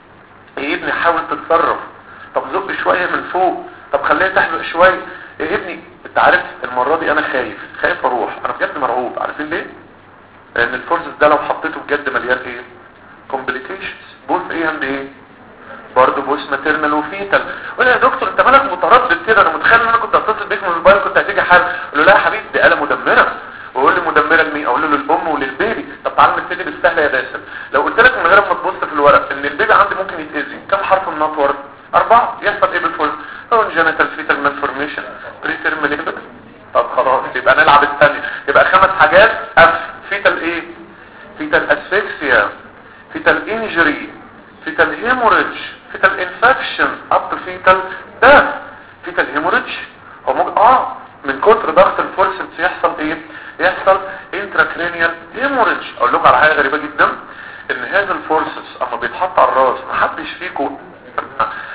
Speaker 2: يا ابني حاول تتصرف طب زق شويه من فوق طب خليها تحلق شويه يا ابني انت عارف المرة دي انا خايف خايف اروح انا بجد مرعوب عارفين ليه لان الفورسز ده لو حطيته بجد مليان ايه كومبليكيشنز بوث ايه اند ايه برضه بوث ماتيرنال وفيتال قول يا دكتور انت مالك متردد كده انا متخيل ان انا كنت اتصل بيك من الموبايل كنت هتيجي حال اقول له لا يا حبيبي دي آلة مدمرة ويقول لي مدمرة لمين اقول له للام وللبيبي طب تعالى نبتدي بالسهله يا باسم لو قلت لك من غير ما تبص في الورق ان البيبي عندي ممكن يتاذي كم حرف النطور اربعه يحصل ايه بالفول جينيتال فيتال مالفورميشن بري تيرم ليبر طب خلاص يبقى نلعب الثانيه يبقى خمس حاجات اف فيتال ايه فيتال اسفكسيا فيتال انجري فيتال هيموريدج فيتال انفكشن اب تو فيتال داث فيتال هيموريدج هو ممكن اه من كتر ضغط الفورسبس يحصل ايه يحصل انتراكرينيال هيموريدج اقول لكم على حاجه غريبه جدا ان هذا الفورسبس اما بيتحط على الراس محدش فيكم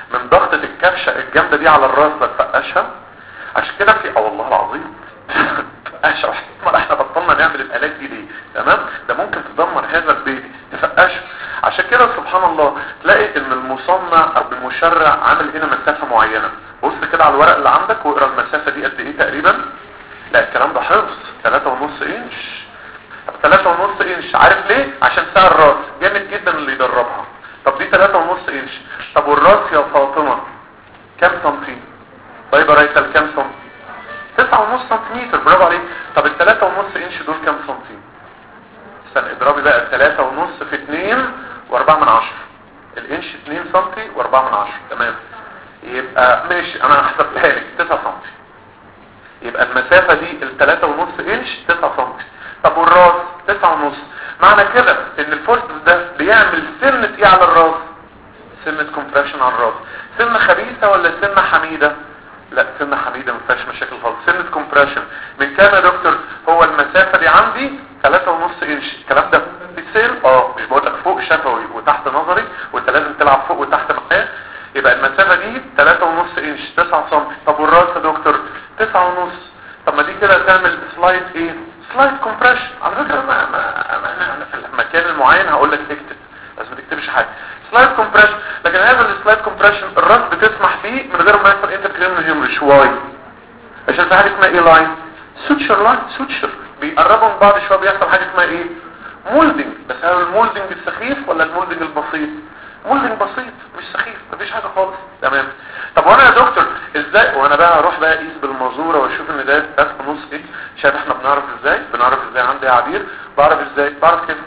Speaker 2: من ضغطة الكبشة الجامدة دي على الراس لا تفقشها عشان كده في اه والله العظيم تفقشها واحنا احنا بطلنا نعمل الالات دي ليه تمام ده ممكن تدمر هذا البيبي تفقشه عشان كده سبحان الله تلاقي ان المصنع او المشرع عامل هنا مسافة معينة بص كده على الورق اللي عندك واقرا المسافة دي قد ايه تقريبا لا الكلام ده حفظ 3.5 انش طب 3.5 انش عارف ليه عشان سعر الراس جامد جدا اللي يدربها طب دي 3.5 انش طب والراس يا فاطمة كام سنتي طيب رايتال كام سنتي 9.5 سنتيمتر برافو عليك طب ال 3.5 انش دول كام سنتي استنى اضربي بقى 3.5 في 2 و4 من 10 الانش 2 سنتي و4 من 10 تمام يبقى ماشي انا هحسبها لك 9 سنتي يبقى المسافة دي ال 3.5 انش 9 سنتي طب والراس 9 ونص معنى كده ان الفورس ده بيعمل سنة ايه على الراس سنة كومبريشن على الراس سنة خبيثة ولا سنة حميدة لا سنة حميدة ما فيهاش مشاكل خالص سنة كومبريشن من كام يا دكتور هو المسافة دي عندي 3.5 انش الكلام ده بيتسيل اه مش بقول لك فوق شفوي وتحت نظري وانت لازم تلعب فوق وتحت معايا يبقى المسافة دي 3.5 انش 9 سم طب والراس يا دكتور 9 ونص طب ما دي كده تعمل سلايد ايه سلايد كومبريشن على فكرة ما ما ما انا في المكان المعين هقول لك تكتب بس ما تكتبش حاجة سلايد كومبريشن لكن هذا السلايد كومبريشن الراس بتسمح فيه من غير ما يحصل انتر كريمنال هيمرش واي عشان في حاجة اسمها ايه لاين سوتشر لاين سوتشر بيقربوا من بعض شويه بيحصل حاجة اسمها ايه مولدنج بس هل المولدنج السخيف ولا المولدنج البسيط مولدنج بسيط مش سخيف مفيش حاجة خالص تمام طب وانا يا دكتور ازاي وانا بقى اروح بقى اقيس بالمزورة واشوف ان ده 3 ونص ايه شايف احنا بنعرف ازاي بنعرف ازاي عندي عبير بعرف ازاي بعرف كده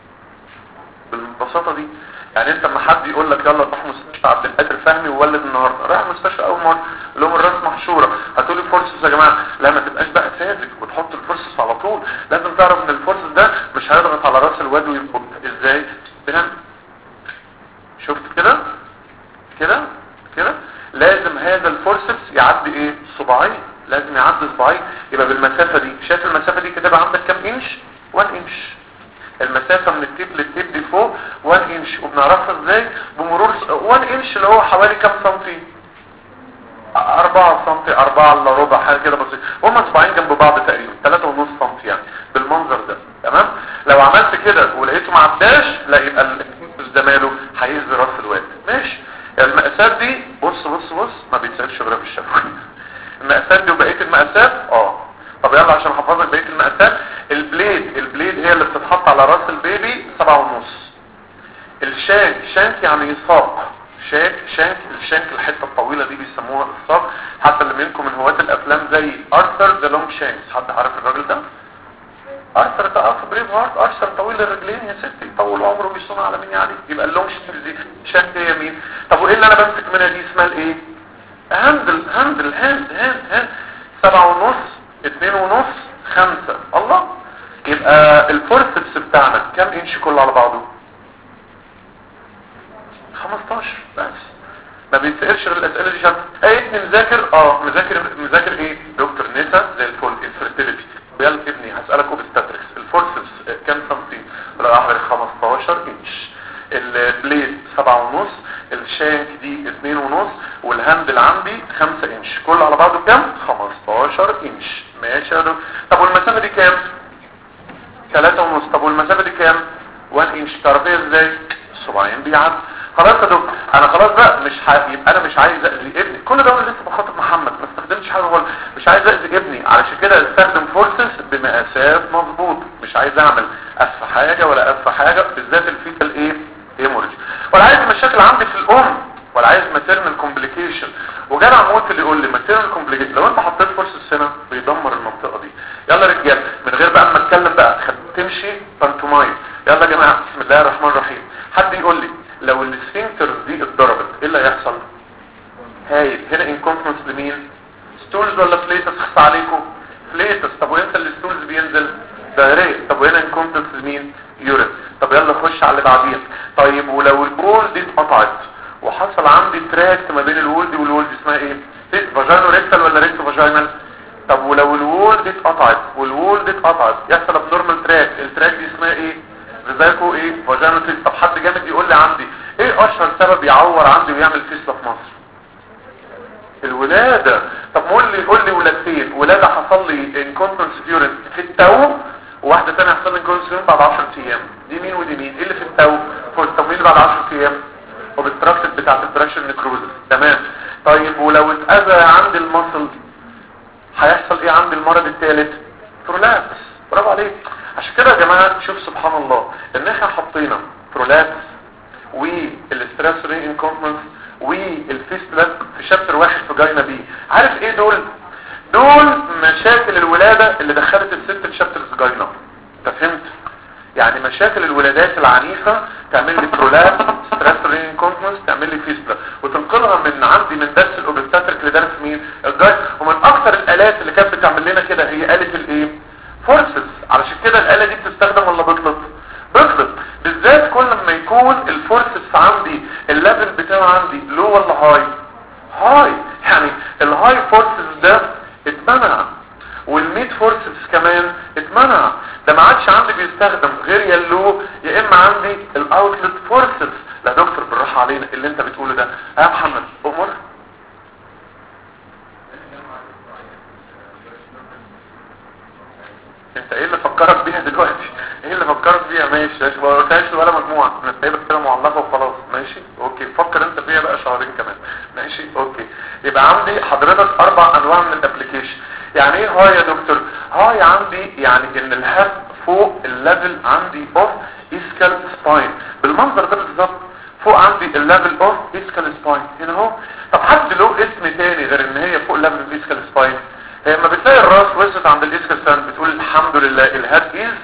Speaker 2: بالبساطة دي يعني انت لما حد يقول لك يلا روح مستشفى عبد القادر فهمي وولد النهارده رايح المستشفى اول مره لهم الراس محشوره هتقولي فورسز يا جماعه لا ما تبقاش بقى ساذج وتحط الفورسز على طول لازم تعرف ان الفورسز ده مش هيضغط على راس الواد ويبقى ازاي بنعمل شفت كده كده كده لازم هذا الفورسبس يعدي ايه صباعين لازم يعدي صباعين يبقى بالمسافة دي شايف المسافة دي كده عندك كام انش 1 انش المسافة من التيب للتيب دي فوق 1 انش وبنعرفها ازاي بمرور 1 انش اللي هو حوالي كام سنتي 4 سنتي 4 الا ربع حاجه كده بسيط هما صباعين جنب بعض تقريبا 3 ونص سنتي يعني بالمنظر ده تمام لو عملت كده ولقيته ما عداش لا يبقى زماله هيهز راس الواد ماشي المقاسات دي بص بص بص ما بيتسالش غير في الشفوي المقاسات دي وبقيه المقاسات اه طب يلا عشان احفظك بقيه المقاسات البليد البليد هي اللي بتتحط على راس البيبي سبعة ونص الشانك شانك يعني ساق شانك شانك الشانك الحته الطويله دي بيسموها الساق حتى اللي منكم من هواة الافلام زي ارثر ذا لونج شانكس حد عارف الراجل ده ارثر ده في بريف هارت ارثر طويل الرجلين يا ستي طول عمره بيصنع على مين يعني يبقى اللونج شانك دي شانك هي مين طب وايه اللي انا بمسك منها دي اسمها الايه هاندل هاندل هاند هاند هاند سبعة ونص اتنين ونص خمسة الله يبقى الفورسبس بتاعنا كم انش كله على بعضه 15 بس ما بيتسألش غير الاسئله دي شرط اي ابني مذاكر اه مذاكر مذاكر ايه دكتور نسا زي الفول الفرتيليتي يلا ابني هسألك اوبستاتريكس الفورسبس كام سنتي ولا واحد 15 انش البليد سبعة ونص الشانك دي اتنين ونص والهاندل عندي خمسة انش كل على بعضه كام 15 انش ماشي يا دكتور طب والمسافة دي كام ثلاثة ونص طب والمسافة دي كام 1 انش تعرفيها ازاي الصباعين بيعد خلاص يا دكتور انا خلاص بقى مش ح... يبقى انا مش عايز اذي ابني كل ده انا لسه بخاطب محمد ما استخدمتش حاجه خالص مش عايز اذي ابني علشان كده استخدم فورسز بمقاسات مظبوط مش عايز اعمل اسف حاجه ولا اسف حاجه بالذات الفيتال ايه هيموريج ولا عايز مشاكل عندي في الام ولا عايز ماتيرنال كومبليكيشن وجدع موت اللي يقول لي ماتيرنال كومبليكيشن لو انت حطيت فورسز هنا بيدمر المنطقه دي يلا رجال من غير بقى ما اتكلم بقى تمشي بانتومايل يلا يا جماعه بسم الله الرحمن الرحيم حد يقول لي لو السفنكترز دي اتضربت ايه اللي هيحصل هايل هنا انكونفرنس لمين ستولز ولا فليتس خص عليكم فليتس طب وامتى الستولز بينزل دايريه طب وهنا انكونفرنس لمين يورين طب يلا خش على اللي بعدين طيب ولو البول دي اتقطعت وحصل عندي تراكت ما بين الول دي والول دي اسمها ايه فاجينو ريكتال ولا ريكتو فاجينال طب ولو الوول دي اتقطعت والوول دي اتقطعت يحصل ابنورمال تراك التراك دي اسمها ايه ريزايكو ايه فاجينو طب حد جامد يقول لي عندي ايه اشهر سبب يعور عندي ويعمل فيسلا في مصر الولادة طب قول لي قول لي ولادتين ولادة حصل لي انكونتنس يورين في التو وواحدة تانية حصل لي انكونتنس يورين بعد 10 ايام دي مين ودي مين ايه اللي في التو فور طب مين اللي بعد 10 ايام وبالتراكتد بتاعت البريشر نكروزس تمام طيب ولو اتأذى عند المصل هيحصل ايه عند المرض الثالث برولابس برافو عليك عشان كده يا جماعة شوف سبحان الله ان احنا حطينا برولابس والاسترس ري انكونفرنس والفيستلا في شابتر واحد في جاينا بي عارف ايه دول دول مشاكل الولادة اللي دخلت الست في شابتر جاينا انت فهمت يعني مشاكل الولادات العنيفة تعمل لي برولابس ستريس ري انكونفرنس تعمل لي فيستلا وتنقلها من عندي من درس الاوبستاتريك لدرس مين الجاي ومن اكتر الالات اللي كانت بتعمل لنا كده هي آلة الايه فورسز علشان كده الآلة دي بتستخدم ولا بطلت بطلت بالذات كل ما يكون الفورسز عندي الليفل بتاعه عندي لو ولا هاي هاي يعني الهاي فورسز ده اتمنع والميد فورسز كمان اتمنع ده ما عادش عندي بيستخدم غير يا اللو يا اما عندي الاوتلت فورسز لا دكتور بالراحه علينا اللي انت بتقوله ده يا محمد امر انت ايه اللي فكرك بيها دلوقتي ايه اللي فكرك بيها ماشي ماشي ما قلتهاش ولا مجموعه انا سايبك كده معلقه وخلاص ماشي اوكي فكر انت فيها بقى شهرين كمان ماشي اوكي يبقى عندي حضرتك اربع انواع من الابلكيشن يعني ايه هاي يا دكتور هاي عندي يعني ان الهاب فوق الليفل عندي اوف اسكال سباين بالمنظر ده بالظبط فوق عندي الليفل اوف اسكال سباين هنا اهو طب حد له اسم تاني غير ان هي فوق ليفل اسكال سباين لما بتلاقي الراس وصلت عند الاسكال سباين بتقول الحمد لله الهاد از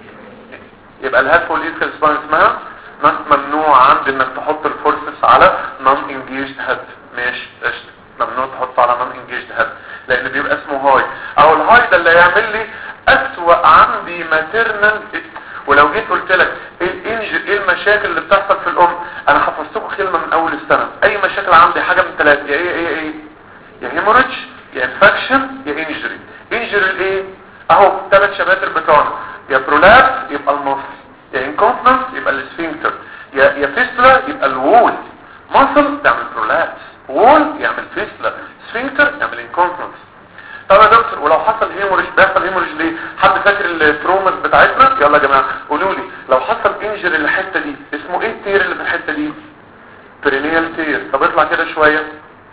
Speaker 2: يبقى الهاد فوق الاسكال سباين اسمها ممنوع عندي انك تحط الفورسس على نون انجيجد هاد ماشي قشطه ممنوع تحط على نون انجيجد هاد لان بيبقى اسمه هاي او الهاي ده اللي هيعمل لي اسوأ عندي ماتيرنال ولو جيت قلت لك ايه الانج ايه المشاكل اللي بتحصل في الام انا حفظتكم كلمه من اول السنه اي مشاكل عندي حاجه من ثلاثه يا ايه ايه ايه يا هيموريدج يا انفكشن يا انجري انجري الايه اهو ثلاث شباتر بتوعنا يا برولابس يبقى المصل يا انكونفنس يبقى السفنكتر يا يا فيستلا يبقى الوول مصل تعمل برولابس وول يعمل فيستلا سفنكتر يعمل انكونفنس طب يا دكتور ولو حصل هيموريج بيحصل هيموريج ليه حد فاكر الترومز بتاعتنا يلا يا جماعه قولوا لي لو حصل انجري الحته دي اسمه ايه التير اللي في الحته دي برينيال تير طب اطلع كده شويه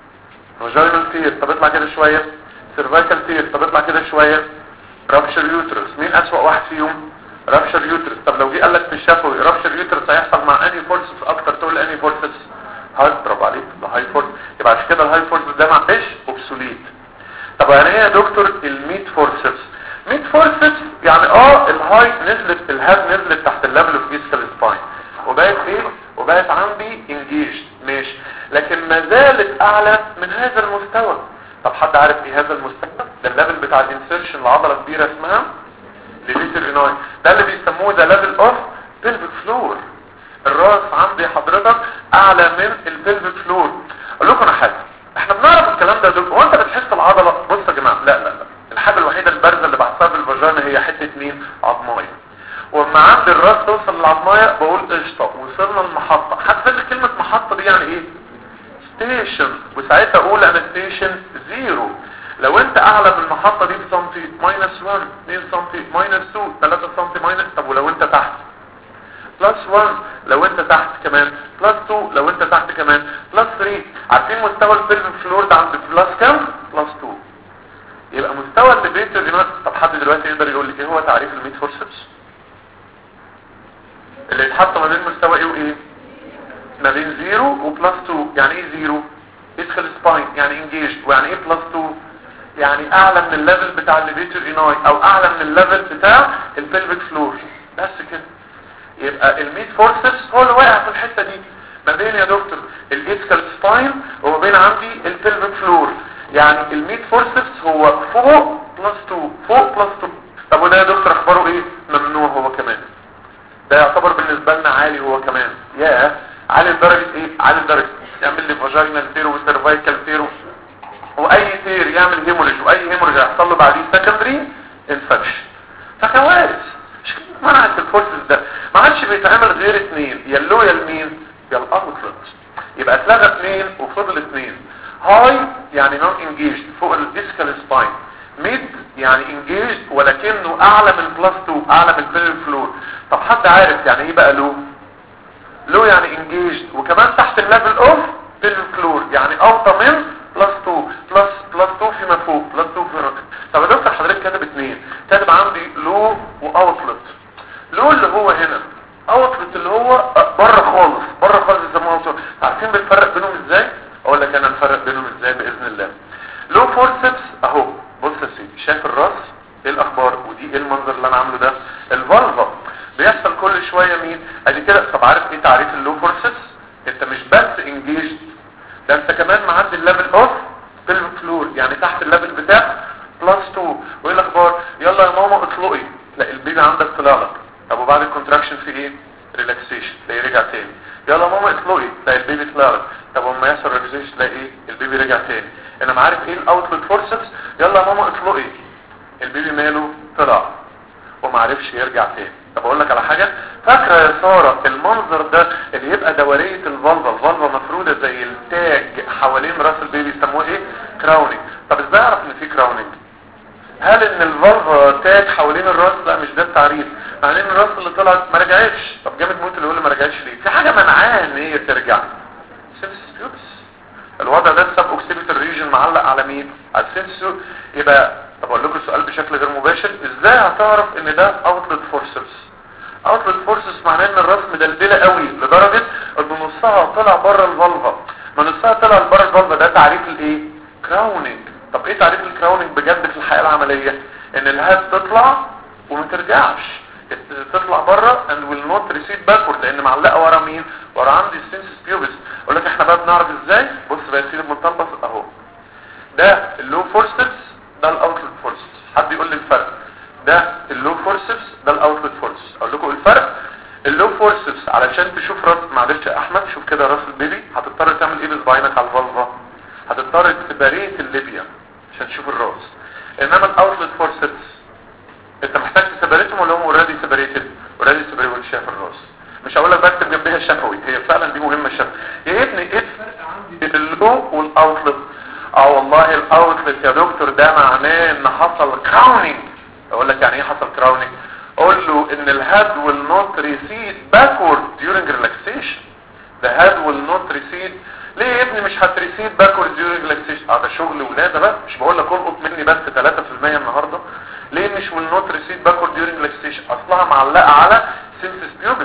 Speaker 2: فاجينال تير طب اطلع كده شويه سيرفايكال تير طب اطلع كده شويه رابشر يوترس مين اسوأ واحد فيهم رابشر يوترس طب لو جه قال لك في الشفوي رابشر يوترس هيحصل مع اني فورسز اكتر تقول اني فورسز هاي برافو عليك ده هاي فورس يبقى عشان كده الهاي فورس ده مع ايش اوبسوليت طب يعني ايه يا دكتور الميت فورسز ميت فورسز يعني اه الهاي نزلت الهاب نزلت تحت الليفل اوف فيسكال سباين وبقت ايه وبقت عندي انجيجد ماشي لكن ما زالت اعلى من هذا المستوى طب حد عارف ايه هذا المستوى ده الليفل بتاع الانسيرشن لعضله كبيره اسمها ليتر اناي ده اللي بيسموه ده ليفل اوف بيلفيك فلور الراس عندي حضرتك اعلى من البيلفيك فلور اقول لكم انا حاجه احنا بنعرف الكلام ده دول هو انت بتحس العضله بص يا جماعه لا لا لا الحاجه الوحيده البارزه اللي بحسها في الفاجينا هي حته مين عظمايه واما عند الراس توصل للعظمايه بقول قشطه وصلنا المحطه حد فاكر كلمه محطه دي يعني ايه ستيشن وساعتها اقول انا ستيشن زيرو لو انت اعلى من المحطه دي بسنتي ماينس 1 2 سنتي ماينس 2 3 سنتي ماينس طب ولو انت تحت بلس 1 لو انت تحت كمان بلس 2 لو انت تحت كمان بلس 3 عارفين مستوى البلفيك فلور ده عند بلس كام بلس 2 يبقى مستوى الليبريتور دي طب حد دلوقتي يقدر يقول لي ايه هو تعريف الميت فورسبس اللي يتحط ما بين مستوى ايه وايه ما بين 0 وبلس 2 يعني ايه 0 ادخل سباين يعني انجيج ويعني ايه بلس 2 يعني اعلى من الليفل بتاع الليبريتور ايناي او اعلى من الليفل بتاع البلفيك فلور بس كده يبقى الميد فورسز هو اللي واقع في الحتة دي ما بين يا دكتور الاسكال سباين وما بين عندي البلفيك فلور يعني الميد فورسز هو فوق بلس 2 فوق بلس 2 طب وده يا دكتور اخباره ايه ممنوع هو كمان ده يعتبر بالنسبة لنا عالي هو كمان ياه عالي لدرجة ايه عالي لدرجة يعمل لي فاجينال تيرو وسيرفايكال تيرو واي تير يعمل هيموريج واي هيموريج هيحصل له بعديه سكندري انفكشن فكوارث مش كده منعت الفورسز ده ما عادش بيتعمل غير اثنين يا اللو يا المين يا الاوتلت يبقى اتلغى اثنين وفضل اثنين هاي يعني نون انجيجد فوق الديسكال سباين ميد يعني انجيجد ولكنه اعلى من بلس 2 اعلى من البيلفيك فلور طب حد عارف يعني ايه بقى لو لو يعني انجيجد وكمان تحت الليفل اوف بيلفيك فلور يعني اوطى من بلس 2 بلس بلس 2 فيما فوق بلس 2 فيما فوق طب يا دكتور حضرتك كاتب اثنين كاتب عندي لو واوتلت لو اللي هو هنا اوتلت اللي هو بره خالص بره خالص يسموها اوتلت عارفين بنفرق بينهم ازاي اقول لك انا نفرق بينهم ازاي باذن الله لو فورسبس اهو بص يا سيدي شايف الراس ايه الاخبار ودي ايه المنظر اللي انا عامله ده الفالفا بيحصل كل شويه مين ادي كده طب عارف ايه تعريف اللو فورسبس انت مش بس انجيجد ده انت كمان معدي الليفل اوف بيلفيك فلور يعني تحت الليفل بتاع بلس 2 وايه الاخبار يلا يا ماما اطلقي لا البيبي عندك طلع لك طب وبعد الكونتراكشن في ايه ريلاكسيشن تلاقيه رجع تاني يلا ماما اطلقي تلاقي البيبي طلع لك طب وما يحصل ريلاكسيشن تلاقي ايه البيبي رجع تاني انا عارف ايه الاوتلت فورسبس يلا يا ماما اطلقي البيبي ماله طلع وما عرفش يرجع تاني طب اقول لك على حاجه فاكره يا ساره المنظر ده اللي يبقى دوريه الفالفا الفالفا مفروده زي التاج حوالين راس البيبي يسموه ايه كراونينج طب ازاي اعرف ان في كراونينج هل ان الفالفا تاج حوالين الراس لا مش ده التعريف مع ان الراس اللي طلعت ما رجعتش طب جامد موت اللي يقول ما رجعتش ليه في حاجه منعاها ان هي ترجع سيبس الوضع ده السب اوكسيبيتال ريجن معلق على مين على السنسور يبقى طب اقول لكم السؤال بشكل غير مباشر ازاي هتعرف ان ده اوتلت فورسبس اوتلت فورسبس معناه ان الراس مدلدله قوي لدرجه ان نصها طلع بره الفالفا ما نصها طلع بره الفالفا ده تعريف الايه كراونينج طب ايه تعريف الكراونينج بجد في الحياه العمليه ان الهاد تطلع وما ترجعش تطلع بره and will not recede backward لان معلقه ورا مين ورا عندي السنسس بيوبس اقول لك احنا بقى بنعرف ازاي بص بقى يا سيدي بمنتهى البساطه اهو ده اللو فورسبس ده الاوتلت فورسبس حد يقول لي الفرق ده اللو فورسبس ده الاوتلت فورسبس اقول لكم الفرق اللو فورسبس علشان تشوف راس معلش يا احمد شوف كده راس البيبي هتضطر تعمل ايه بصباعينك على الفالفا هتضطر تبريت الليبيا عشان تشوف الراس انما الاوتلت فورسبس انت محتاج تسبريتهم ولا هم اوريدي سبريتد اوريدي سبريتد شايف الراس مش هقول لك بكتب جنبها شفوي هي فعلا دي مهمه الشفوي يا ابني ايه الفرق عندي اللو والاوتلت اه والله الاوتلت يا دكتور ده معناه ان حصل كراونينج اقول لك يعني ايه حصل كراونينج قول له ان الهاد will not recede backward during relaxation the head will not recede ليه يا ابني مش هتريسيد backward during relaxation اه ده شغل ولاده بقى مش بقول لك القط مني بس 3% النهارده ليه مش will not recede backward during relaxation اصلها معلقه على سيمسس بيوبس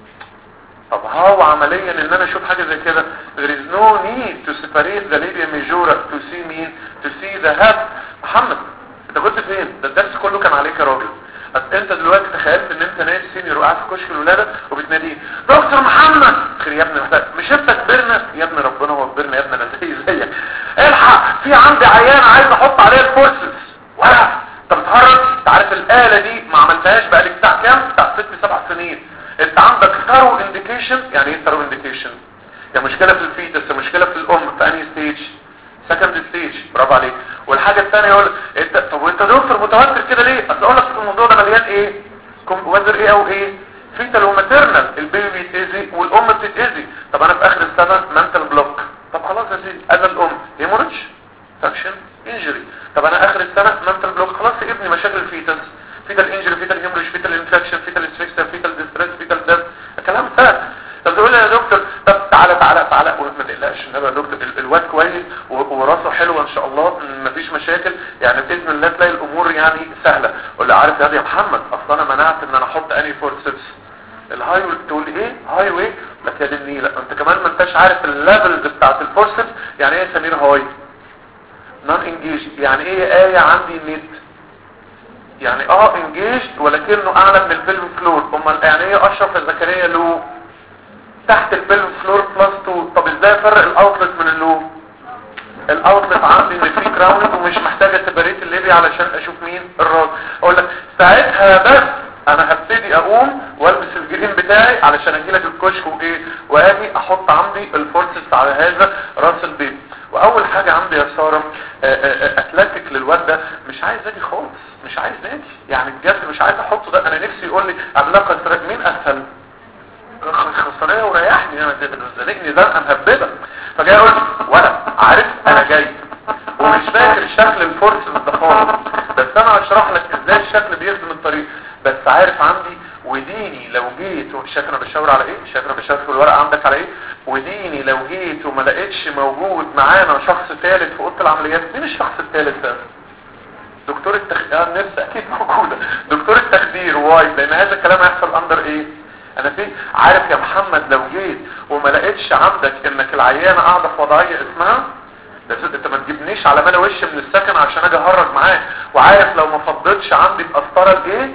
Speaker 2: طب هو عمليا ان انا اشوف حاجه زي كده there is no need to separate the labia majora to see مين to see the head محمد انت كنت فين ده الدرس كله كان عليك يا راجل انت دلوقتي تخيلت ان انت نايم سينيور وقاعد في كشك الولاده وبتناديه دكتور محمد خير يا ابني محتاج مش انت كبرنا يا ابني ربنا هو كبرنا يا ابني انا زي زيك الحق في عندي عيان عايز احط عليه الفورسز ولا انت بتهرج انت عارف الاله دي ما عملتهاش بقالي بتاع كام بتاع ست سبع سنين انت عندك ثارو انديكيشن يعني ايه ثارو انديكيشن يا مشكله في الفيتس يا مشكله في الام في انهي ستيج سكند ستيج برافو عليك والحاجه الثانيه يقول انت طب وانت دكتور متوتر كده ليه اصل اقول لك الموضوع ده مليان ايه وزر ايه او ايه فيتال وماتيرنال البيبي بيتاذي والام بتتاذي طب انا في اخر السنه منتال بلوك طب خلاص يا سيدي انا الام هيموريدج فاكشن انجري طب انا اخر السنه منتال بلوك خلاص يا ابني مشاكل الفيتس فيتال انجري فيتال هيموريدج فيتال انفكشن فيتال اسفكسيا فيتال ديستريس فيتال ديث الكلام ده طب تقول لي يا دكتور طب تعالى تعالى تعالى ما تقلقش انما يا دكتور الواد كويس وراسه حلوه ان شاء الله مفيش مشاكل يعني باذن الله تلاقي الامور يعني سهله قول لي عارف يا يا محمد اصل انا منعت ان انا احط اني فورسبس الهاي تقول ايه هاي واي لك يا دي النيله انت كمان ما انتش عارف الليفلز بتاعت الفورسبس يعني ايه سمير هاي نون انجيج يعني ايه ايه عندي نت يعني اه انجيج ولكنه اعلى من الفيلم فلور امال يعني ايه اشرف الزكريا له تحت الفيلم فلور بلس 2 طب ازاي افرق الاوتلت من اللو الاوتلت عندي ان في كراونينج ومش محتاجه سيبريت الليبي علشان اشوف مين الراجل اقول لك ساعتها بس انا هبتدي اقوم والبس الجرين بتاعي علشان اجي لك الكشك وايه واجي احط عندي الفورسز على هذا راس البيبي واول حاجه عندي يا ساره اتلتيك للواد ده مش عايز اجي خالص مش عايز اجي يعني بجد مش عايز احطه ده انا نفسي يقول لي عملاقه مين اسهل خسريه وريحني انا زنقني زنقه مهببه فجاي اقول ولا عارف انا جاي ومش فاكر شكل الفورس ده خالص بس انا هشرح لك ازاي الشكل بيخدم الطريق بس عارف عندي وديني لو جيت وشايف انا بشاور على ايه شايف انا بشاور في الورقه عندك على ايه وديني لو جيت وما لقيتش موجود معانا شخص ثالث في اوضه العمليات مين الشخص الثالث ده دكتور التخدير النفس اكيد موجوده دكتور التخدير واي لان هذا الكلام هيحصل اندر ايه انا في عارف يا محمد لو جيت وما لقيتش عندك انك العيانه قاعده في وضعيه اسمها ده انت ما تجيبنيش على ملا وش من السكن عشان اجي اهرج معاه وعارف لو ما فضتش عندي بقسطره الايه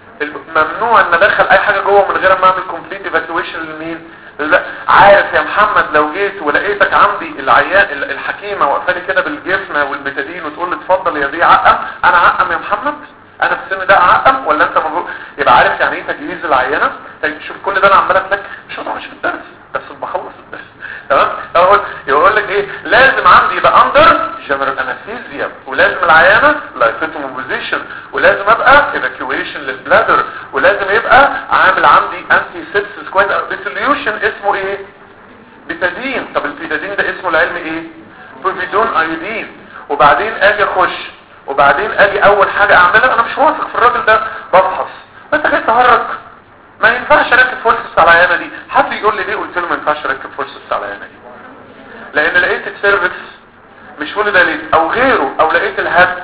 Speaker 2: ممنوع ان ادخل اي حاجه جوه من غير ما اعمل كومبليت ايفاكيويشن لمين لا عارف يا محمد لو جيت ولقيتك عندي العيان الحكيمه واقفه لي كده بالجفنه والبتادين وتقول لي اتفضل يا دي عقم انا عقم يا محمد انا في السن ده اعقم ولا انت موجود يبقى عارف يعني ايه تجهيز العينه طيب شوف كل ده انا عمال لك مش هطلع مش في الدرس بس بخلص الدرس تمام اقول يقول لك ايه لازم عندي يبقى اندر جنرال انستيزيا ولازم العيانه لايفتوم بوزيشن ولازم ابقى ايفاكيويشن للبلادر ولازم يبقى عامل عندي انتي سيبسس كويس سوليوشن اسمه ايه بيتادين طب البيتادين ده اسمه العلمي ايه بوفيدون ايودين وبعدين اجي اخش وبعدين اجي اول حاجه اعملها انا مش واثق في الراجل ده بفحص انت جاي تهرج ما ينفعش اركب فورسس على العيانه دي حد يقول لي ليه قلت له ما ينفعش اركب فورسس على العيانه دي لان لقيت السيرفكس مش فول دايليت او غيره او لقيت الهد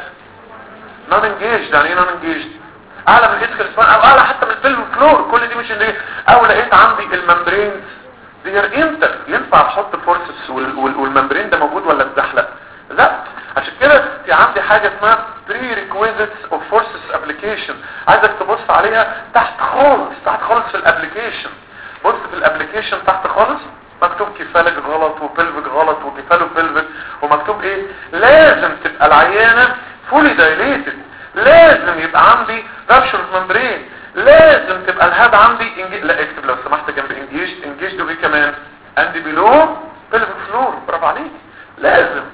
Speaker 2: نون انجيج يعني ايه نون انجيج اعلى من الاسكال سبان او اعلى حتى من الفيلم فلور كل دي مش ايه او لقيت عندي الممبرينز دير انتر ينفع احط فورسس والممبرين ده موجود ولا اتزحلق لا عشان كده في عندي حاجه اسمها prerequisites of forces application عايزك تبص عليها تحت خالص تحت خالص في الابلكيشن بص في الابلكيشن تحت خالص مكتوب كفالك غلط وبلفك غلط وكفاله بلفك ومكتوب ايه لازم تبقى العيانه فولي دايليتد لازم يبقى عندي رابشر ممبرين لازم تبقى الهاد عندي انجي... لا اكتب لو سمحت جنب انجيج انجيج ده كمان عندي بلو بلفك فلور برافو عليك لازم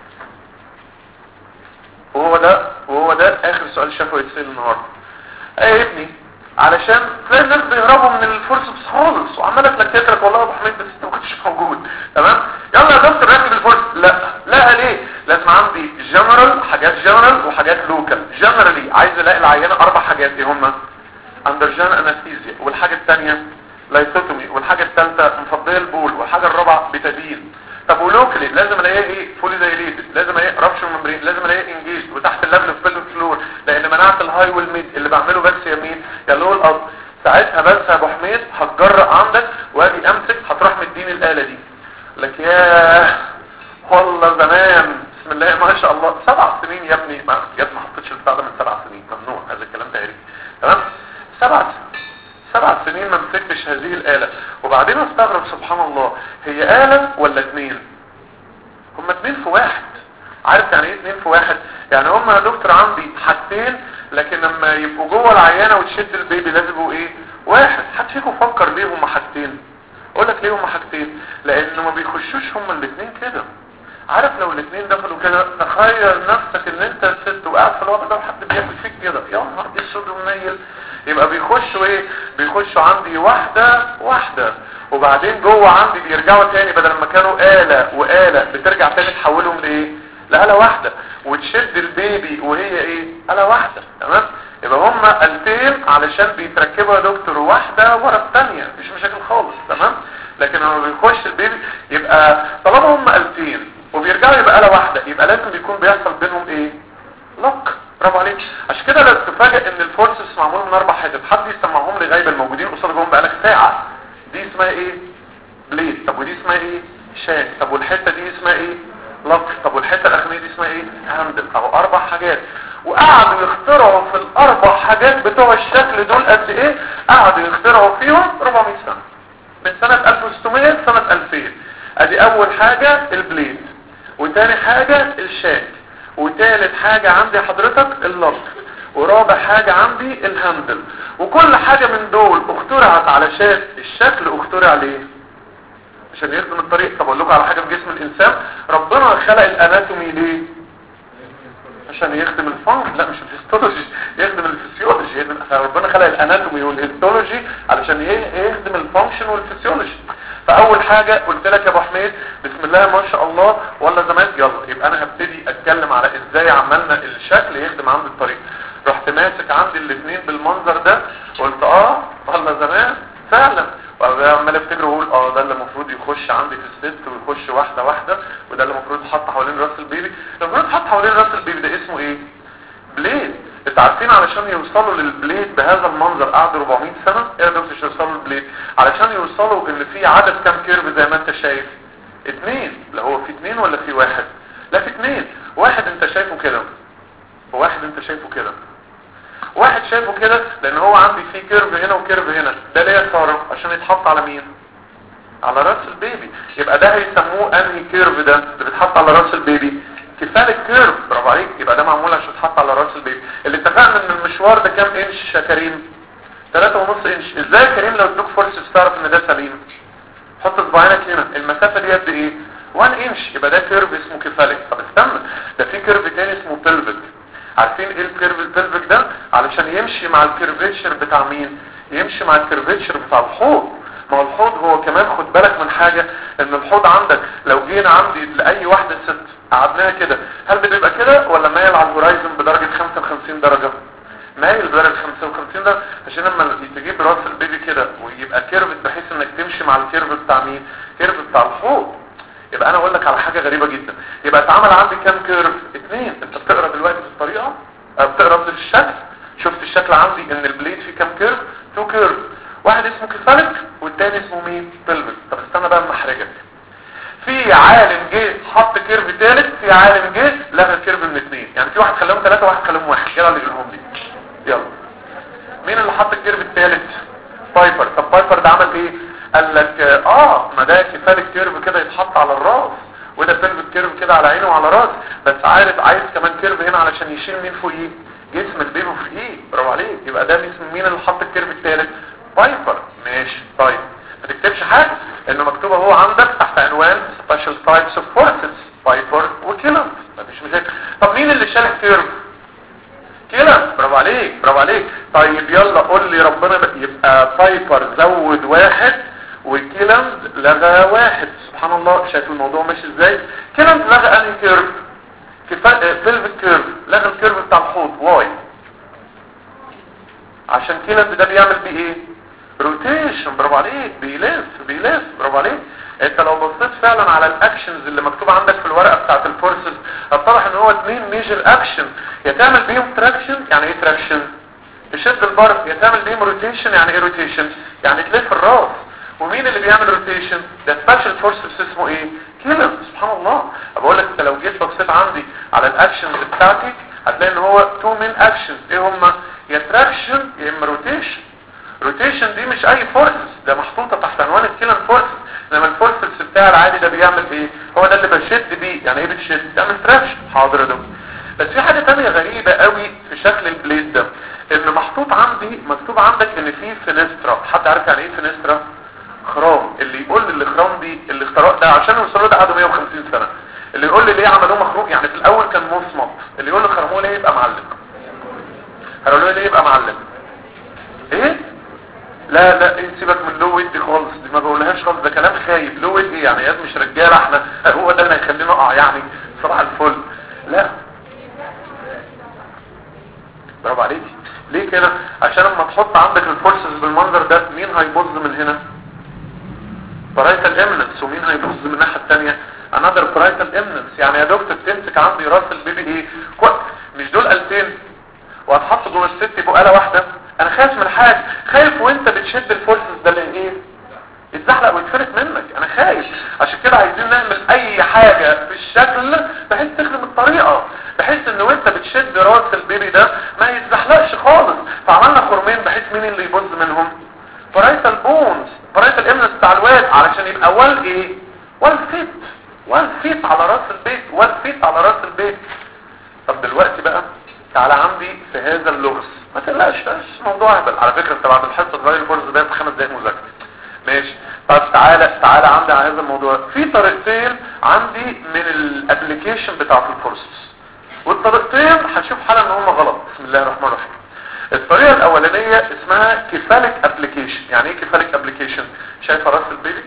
Speaker 2: وهو ده وهو ده اخر سؤال شافه يتسال النهارده ايه يا ابني علشان تلاقي الناس بيهربوا من الفرصة خالص وعمالة تلكتك لك والله يا ابو حميد بس انت ما كنتش موجود تمام يلا يا دكتور ركب الفرصة لا لا ليه لازم عندي جنرال حاجات جنرال وحاجات لوكال جنرالي عايز الاقي العينه اربع حاجات ايه هما اندرجان انستيزيا والحاجه الثانيه لايسوتومي والحاجه الثالثه مفضيه البول والحاجه الرابعه بتدين طب ولوكالي لازم الاقيها ايه فولي دايليتد لازم الاقي رابشر ممبرين لازم الاقي انجيج وتحت الليفل في فيلم فلور لان منعت الهاي والميد اللي بعمله بس يمين يا لو الارض ساعتها بس يا ابو حميد هتجرأ عندك واجي امسك هتروح مديني الاله دي لك يا والله زمان بسم الله ما شاء الله سبع سنين يا ابني ما يا ما حطيتش البتاع ده من سبع سنين ممنوع هذا الكلام تهريج تمام سبع سبع سنين ما مسكتش هذه الآلة وبعدين استغرب سبحان الله هي آلة ولا اتنين هما اتنين في واحد عارف يعني ايه اتنين في واحد يعني هما يا دكتور عندي حاجتين لكن لما يبقوا جوه العيانة وتشد البيبي لازم يبقوا ايه واحد حد فيكم فكر ليه هما حاجتين اقول لك ليه هما حاجتين لان ما بيخشوش هما الاثنين كده عارف لو الاثنين دخلوا كده تخيل نفسك ان انت ست وقاعد في الوضع ده وحد بيعمل فيك كده يا نهار اسود ومنيل يبقى بيخشوا ايه بيخشوا عندي واحدة واحدة وبعدين جوه عندي بيرجعوا تاني بدل ما كانوا آلة وآلة بترجع تاني تحولهم لايه لآلة واحدة وتشد البيبي وهي ايه آلة واحدة تمام يبقى هما آلتين علشان بيتركبوا يا دكتور واحدة ورا الثانية مش مشاكل خالص تمام لكن لما بيخش البيبي يبقى طالما هما آلتين وبيرجعوا يبقى آلة واحدة يبقى لازم بيكون بيحصل بينهم ايه لوك برافو عليك عشان كده لو تفاجئ ان الفورسز معمول من اربع حتت حد يسمعهم لي غايب الموجودين قصادهم بقالك ساعة دي اسمها ايه بليد طب ودي اسمها ايه شاك طب والحتة دي اسمها ايه لك طب والحتة الاخرانية دي اسمها ايه هاندل اهو اربع حاجات وقعدوا يخترعوا في الاربع حاجات بتوع الشكل دول قد ايه قعدوا يخترعوا فيهم 400 سنة من سنة 1600 لسنة 2000 ادي اول حاجة البليد وتاني حاجة الشاك وتالت حاجة عندي حضرتك اللق ورابع حاجة عندي الهندل وكل حاجة من دول اخترعت علشان الشكل اخترع ليه عشان يخدم الطريق طب اقول لكم على حاجة في جسم الانسان ربنا خلق الاناتومي ليه عشان يخدم الفانك لا مش الهيستولوجي يخدم الفسيولوجي ربنا خلق الاناتومي والهيستولوجي علشان يخدم الفانكشن والفسيولوجي فاول حاجة قلت لك يا ابو حميد بسم الله ما شاء الله ولا زمان يلا يبقى انا هبتدي اتكلم على ازاي عملنا الشكل يخدم عند الطريق رحت ماسك عندي الاثنين بالمنظر ده قلت اه ولا زمان فعلا وعمال افتكر واقول اه ده اللي المفروض يخش عندي في الست ويخش واحده واحده وده اللي المفروض يتحط حوالين راس البيبي المفروض يتحط حوالين راس البيبي ده اسمه ايه بليد انت عارفين علشان يوصلوا للبليد بهذا المنظر قعدوا 400 سنه ايه ده مش يوصلوا للبليد علشان يوصلوا ان في عدد كام كيرف زي ما انت شايف اتنين لا هو في اتنين ولا في واحد لا في اتنين واحد انت شايفه كده وواحد انت شايفه كده واحد شايفه كده لان هو عندي فيه كيرف هنا وكيرف هنا ده ليه يا ساره عشان يتحط على مين على راس البيبي يبقى ده هيسموه انهي كيرف ده اللي بيتحط على راس البيبي كفايه كيرف برافو عليك يبقى ده معمول عشان يتحط على راس البيبي اللي اتفقنا ان المشوار ده كام انش يا كريم 3 ونص انش ازاي يا كريم لو ادوك فرصه تعرف ان ده سليم حط صباعينك هنا المسافه دي قد ايه 1 انش يبقى ده كيرف اسمه كفالك طب استنى ده في كيرف تاني اسمه بلفيك عارفين ايه الكيرف البلفيك ده علشان يمشي مع الكيرفيتشر بتاع مين يمشي مع الكيرفيتشر بتاع الحوض ما هو الحوض هو كمان خد بالك من حاجة ان الحوض عندك لو جينا عندي لأي واحدة ست قعدناها كده هل بيبقى كده ولا مايل على الهورايزن بدرجة 55 درجة مايل بدرجة 55 درجة عشان لما تجيب راس البيبي كده ويبقى كيرف بحيث انك تمشي مع الكيرف بتاع مين كيرف بتاع الحوض يبقى انا اقول لك على حاجة غريبة جدا يبقى اتعمل عندي كام كيرف اتنين انت بتقرا دلوقتي في الطريقة أه بتقرا في الشكل شفت الشكل عندي ان البليد فيه كام كيرف تو كيرف واحد اسمه كفالك والتاني اسمه مين بلفك طب استنى بقى محرجك في عالم جه حط كيرف ثالث في عالم جه لغى كيرف من اثنين يعني في واحد خلاهم ثلاثة واحد خلاهم واحد يلا اللي يقولهم لي يلا مين اللي حط الكيرف الثالث بايبر طب بايبر ده عمل ايه قال لك اه ما ده كفالك كيرف كده يتحط على الراس وده بلفك كيرف كده على عينه وعلى راس بس عارف عايز كمان كيرف هنا علشان يشيل مين فوقيه جسم البيبي فوقيه برافو عليك يبقى ده اسم مين اللي حط الكيرف الثالث بايبر ماشي طيب ما تكتبش حاجة انه مكتوبة هو عندك تحت عنوان special types of forces بايبر وكيلم مفيش مشاكل طب مين اللي شال الكيرف كيلم برافو عليك برافو عليك طيب يلا قول لي ربنا بقى يبقى بايبر زود واحد وكيلم لغى واحد سبحان الله شايف الموضوع ماشي ازاي كيلم لغى انهي كيرف فيلف كيرف لغى الكيرف بتاع الحوض واي عشان كيلم ده بيعمل بيه ايه روتيشن برافو عليك بيلف بيلف برافو عليك انت لو بصيت فعلا على الاكشنز اللي مكتوبه عندك في الورقه بتاعت الفورسز هتطرح ان هو اثنين ميجر اكشن يا تعمل بيهم تراكشن يعني ايه تراكشن تشد البرد يا تعمل بيهم روتيشن يعني ايه روتيشن يعني تلف الراس ومين اللي بيعمل روتيشن ده سبيشال فورسز اسمه ايه كيلر سبحان الله بقول لك انت لو جيت بصيت عندي على الاكشنز بتاعتي هتلاقي ان هو تو مين اكشنز ايه هما يا تراكشن يا اما روتيشن روتيشن دي مش اي فورسز ده محطوطة تحت عنوان الكيلن فورسز انما الفورسز بتاع العادي ده بيعمل ايه هو ده اللي بشد بيه يعني ايه بتشد بيعمل تراكشن حاضر ده بس في حاجة تانية غريبة قوي في شكل البليد ده ان محطوط عندي مكتوب عندك ان في فينسترا حد عارف يعني ايه فينسترا خرام اللي يقول لي الخرام دي اللي اخترعوه ده عشان يوصلوا ده قعدوا 150 سنة اللي يقول لي ليه عملوه مخروق يعني في الاول كان مصمت اللي يقول لي خرموه ليه يبقى معلم قالوا ليه يبقى معلم ايه لا لا ايه سيبك من لو ودي خالص دي ما بقولهاش خالص ده كلام خايب لو ودي يعني ياد مش رجاله احنا هو ده اللي هيخلينا نقع يعني صباح الفل لا برافو عليكي ليه كده عشان لما تحط عندك الفورسز بالمنظر ده مين هيبظ من هنا برايتال امننس ومين هيبظ من الناحيه الثانيه انذر برايتال امننس يعني يا دكتور تمسك عندي راس البيبي ايه كو... مش دول 2000 وهتحط جوه الست يبقوا آلة واحده انا خايف من حاجه خايف وانت بتشد الفورسز ده اللي ايه يتزحلق ويتفرق منك انا خايف عشان كده عايزين نعمل اي حاجة في الشكل بحيث تخدم الطريقة بحيث ان وانت بتشد راس البيبي ده ما يتزحلقش خالص فعملنا خرمين بحيث مين اللي يبظ منهم برايتال بونز برايتال امنس بتاع الواد علشان يبقى وال ايه وال فيت وال فيت على راس البيت وال فيت على راس البيت طب دلوقتي بقى تعالى عندي في هذا اللغز ما تقلقش مش موضوع اهبل على فكرة انت بعد الحصة صغير الفرص ده في خمس دقايق مذاكرة ماشي طب تعالى تعالى عندي على هذا الموضوع في طريقتين عندي من الابلكيشن بتاعت الفورسز والطريقتين هنشوف حالا ان هم غلط بسم الله الرحمن الرحيم الطريقة الاولانية اسمها كفالك ابلكيشن يعني ايه كفالك ابلكيشن شايفه راس البيبي طب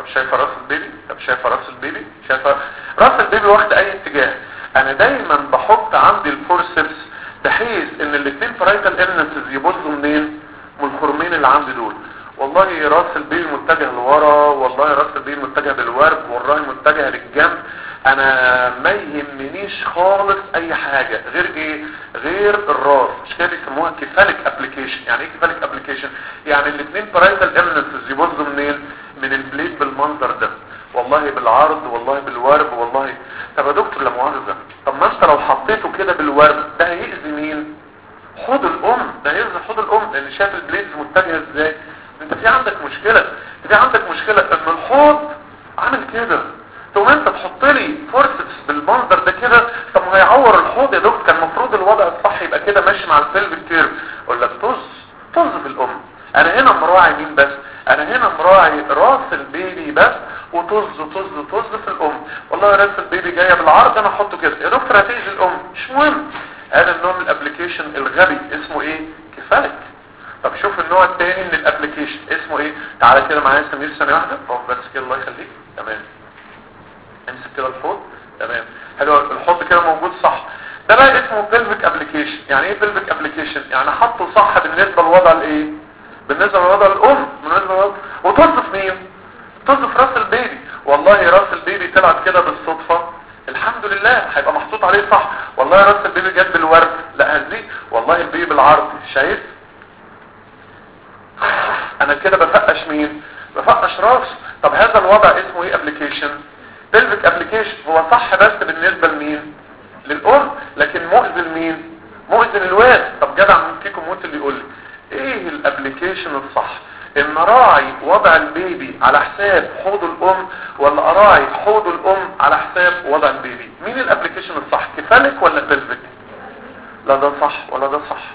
Speaker 2: طب شايفه راس البيبي طب شايفه راس البيبي شايفه راس البيبي واخد اي اتجاه انا دايما بحط عندي الفورسبس بحيث ان الاثنين برايتال امنسز يبصوا منين من الخرمين اللي عندي دول والله راس البيبي متجه لورا والله راس البيبي متجه بالورب والله متجه للجنب انا ما يهمنيش خالص اي حاجة غير ايه غير الراس مش كده بيسموها كيفاليك ابليكيشن يعني ايه كيفاليك ابليكيشن يعني الاثنين برايتال امنسز يبصوا منين من البليد بالمنظر ده والله بالعرض والله بالورب والله طب يا دكتور لا مؤاخذه طب ما انت لو حطيته كده بالورب ده هيأذي مين حوض الام ده هيأذي حوض الام لان شايف البليدز متجهه ازاي انت في عندك مشكله انت في عندك مشكله ان الحوض عامل كده ثم انت تحط لي فورسبس بالمنظر ده كده طب ما هيعور الحوض يا دكتور كان المفروض الوضع الصح يبقى كده ماشي مع الفيلم كتير اقول لك طز طز في الام انا هنا مراعي مين بس انا هنا مراعي راس البيبي بس وطز طز طز في الام والله راس البيبي جايه بالعرض انا احطه كده يا دكتور هتيجي الام مش مهم هذا النوع من الابلكيشن الغبي اسمه ايه كفايه طب شوف النوع الثاني من الابلكيشن اسمه ايه تعالى كده معايا سمير ثانيه واحده اقف بس كده الله يخليك تمام امسك كده الحوض تمام حلو الحوض كده موجود صح ده بقى اسمه بلفيك ابلكيشن يعني ايه بلفيك ابلكيشن يعني حطه صح بالنسبه لوضع الايه بالنسبه لوضع الام بالنسبه لوضع وتوظف مين توظف راس البيبي والله راس البيبي طلعت كده بالصدفه الحمد لله هيبقى محطوط عليه صح والله راس البيبي جت بالورد لا هزيه والله البيبي بالعرض شايف انا كده بفقش مين بفقش راس طب هذا الوضع اسمه ايه ابلكيشن بلفيك ابلكيشن هو صح بس بالنسبه لمين للام لكن مؤذي لمين مؤذي للواد طب جدع من فيكم موت اللي يقول لي ايه الابلكيشن الصح ان اراعي وضع البيبي على حساب حوض الام ولا اراعي حوض الام على حساب وضع البيبي مين الابلكيشن الصح كفالك ولا بلفيك لا ده صح ولا ده صح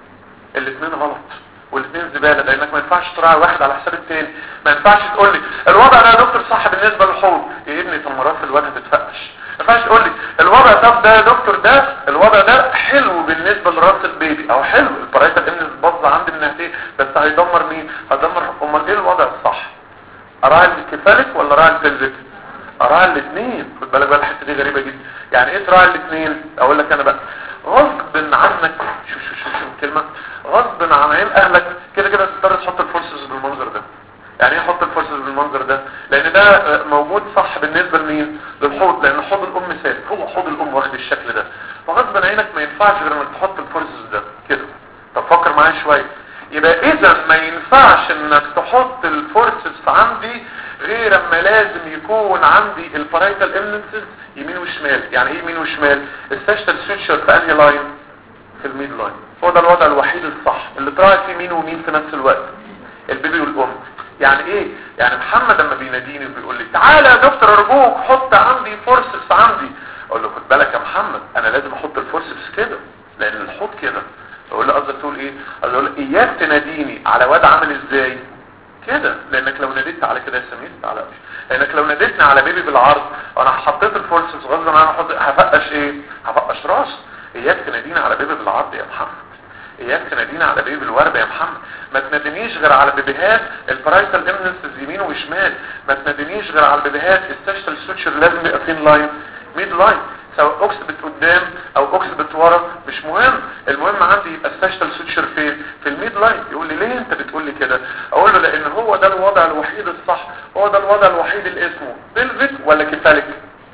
Speaker 2: الاثنين غلط والاثنين زبالة لانك ما ينفعش تراعي واحد على حساب التاني ما ينفعش تقول لي الوضع ده يا دكتور صح بالنسبة للحوض يا ابني طب مرات الواد هتتفقش ما ينفعش تقول لي الوضع طب ده يا دكتور ده الوضع ده حلو بالنسبة لراس البيبي او حلو البرايتال امنس باظ عندي من ناحيتين بس هيدمر مين هيدمر امال ايه الوضع الصح اراعي الكفالك ولا اراعي البلفيك اراعي الاثنين خد بالك بقى الحته دي غريبه جدا يعني ايه تراعي الاثنين اقول لك انا بقى غصب عنك شوف شوف شوف الكلمه غصب عن عين اهلك كده كده تضطر تحط الفورسز بالمنظر ده يعني ايه احط الفورسز بالمنظر ده لان ده موجود صح بالنسبه لمين للحوض لان حوض الام ثابت هو حوض الام واخد الشكل ده فغصب عن عينك ما ينفعش غير انك تحط الفورسز ده كده طب فكر معايا شويه يبقى اذا ما ينفعش انك تحط الفورسز عندي غير اما لازم يكون عندي البارايتال امنسز يمين وشمال يعني ايه يمين وشمال الساشتال سويتشر في انهي لاين في الميد لاين هو ده الوضع الوحيد الصح اللي طلعت فيه مين ومين في نفس الوقت البيبي والام يعني ايه يعني محمد لما بيناديني وبيقول لي تعالى يا دكتور ارجوك حط عندي فورسبس عندي اقول له خد بالك يا محمد انا لازم احط الفورسبس كده لان الحوض كده اقول له قصدك تقول ايه اقول له اياك تناديني على واد عامل ازاي كده لانك لو ناديت على كده يا سمير تعالى لانك لو ناديتني على بيبي بالعرض انا حطيت الفورسز غصب عنها احط هفقش ايه هفقش راس اياك تناديني على بيبي بالعرض يا محمد اياك تناديني على بيبي بالورد يا محمد ما تنادينيش غير على بيبيهات البرايتال امنسز يمين وشمال ما تنادينيش غير على البيبيهات السيشتال سويتشر لازم يبقى فين لاين ميد لاين سواء اوكسبت قدام او اوكسبت ورا مش مهم المهم عندي يبقى السيشتال سويتشر فين في الميد لاين يقول لي ليه انت بتقول لي كده اقول له لان هو ده الوضع الوحيد الصح هو ده الوضع الوحيد اللي اسمه بلفيك ولا كفالك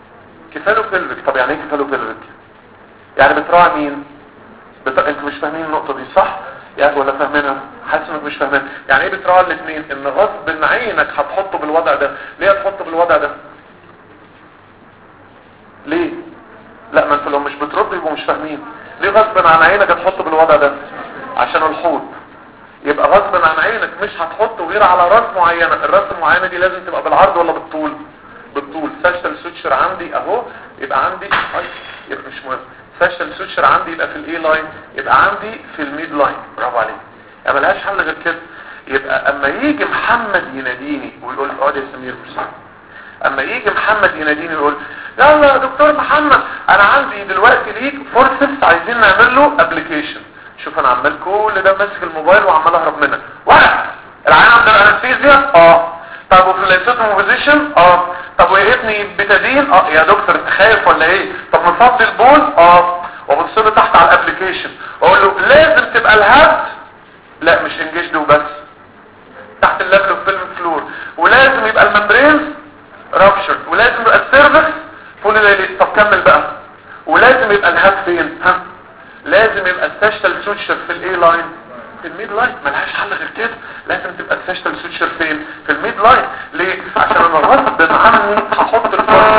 Speaker 2: كفالو بلفيك طب يعني ايه كفالو بلفيك يعني بتراعي مين بت... انتوا مش فاهمين النقطه دي صح يعني ولا فاهمينها حاسس انك مش فاهمين يعني ايه بتراعي الاثنين ان غصب عينك هتحطه بالوضع ده ليه هتحطه بالوضع ده ليه لا ما انتوا لو مش بتردوا يبقوا مش فاهمين ليه غصب عن عينك هتحطه بالوضع ده عشان الحوض يبقى غصب عن عينك مش هتحطه غير على راس معينه الراس المعينه دي لازم تبقى بالعرض ولا بالطول بالطول ساشتال سويتشر عندي اهو يبقى عندي أي يبقى مش مهم ساشتال سويتشر عندي يبقى في الاي لاين يبقى عندي في الميد لاين برافو عليك يعني ملهاش حل غير كده يبقى اما يجي محمد يناديني ويقول اقعد يا سمير مش اما يجي محمد يناديني ويقول يلا يا دكتور محمد انا عندي دلوقتي ليك فورسبس عايزين نعمل له ابلكيشن شوف انا عمال كل ده ماسك الموبايل وعمال اهرب منها واحد العيان عنده الانستيزيا اه طب وفي الاسيتوم بوزيشن اه طب ويا ابني بتادين اه يا دكتور انت خايف ولا ايه طب مفضي البول اه وابص له تحت على الابلكيشن واقول له لازم تبقى الهاد لا مش انجيجد وبس تحت الليفل اوف فيلم فلور ولازم يبقى الممبرينز رابشر ولازم يبقى السيرفكس فول دايليت طب كمل بقى ولازم يبقى الهاد فين ها لازم يبقى الساشتال سوتشر في الاي لاين في الميد لاين ملهاش حل غير كده لازم تبقى الساشتال سوتشر فين في الميد لاين ليه عشان انا غصب عني هحط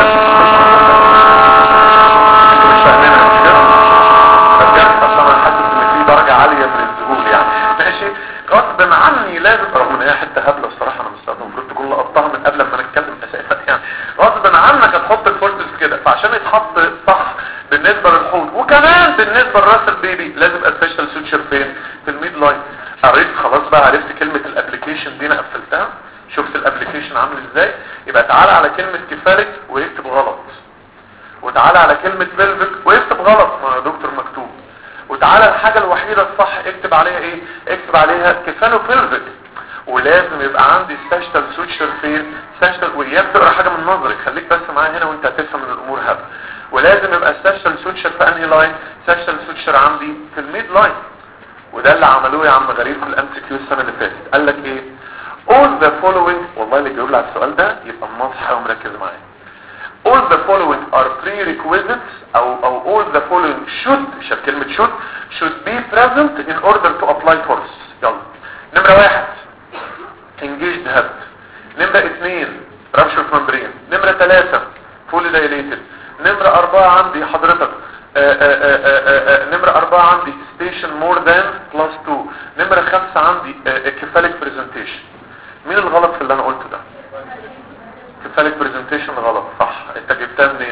Speaker 2: الفرصه مش فاهمينها مش كده بجد اصلا انا حاسس ان في درجه عاليه من الذهول يعني ماشي غصب عني لازم رغم ان هي حته هبله الصراحه انا مستعد المفروض تكون لقطتها من قبل ما نتكلم اساسا يعني غصب عنك هتحط الفورسز كده فعشان يتحط صح بالنسبه للحوض وكمان بالنسبه لراس البيبي لازم يبقى سبيشال سوتشر فين في الميد لاين قريت خلاص بقى عرفت كلمه الابلكيشن دي انا قفلتها شفت الابلكيشن عامل ازاي يبقى تعالى على كلمه كفالك ويكتب غلط وتعالى على كلمه فيلفك ويكتب غلط ما يا دكتور مكتوب وتعالى الحاجه الوحيده الصح اكتب عليها ايه اكتب عليها كفالو فيلفك ولازم يبقى عندي ساشتال سوتشر فين ساشتال واياك تقرا حاجه من نظرك خليك بس معايا هنا وانت هتفهم ان الامور هبل ولازم يبقى الساشتال سوتشر في انهي لاين ساشتال سوتشر عندي في الميد لاين وده اللي عملوه يا عم غريب في الام سي كيو السنه اللي فاتت قال لك ايه all the following والله اللي جاوب لي على السؤال ده يبقى ناصح ومركز معايا all the following are prerequisites او او all the following should شاف كلمه should should be present in order to apply force يلا نمره واحد engaged head نمره اثنين rupture membrane نمره ثلاثة fully dilated نمره اربعة عندي حضرتك آآ آآ آآ نمرة أربعة عندي station more than plus 2 نمرة خمسة عندي كفالك presentation مين الغلط في اللي أنا قلته ده كفالك presentation غلط صح انت جبتها منين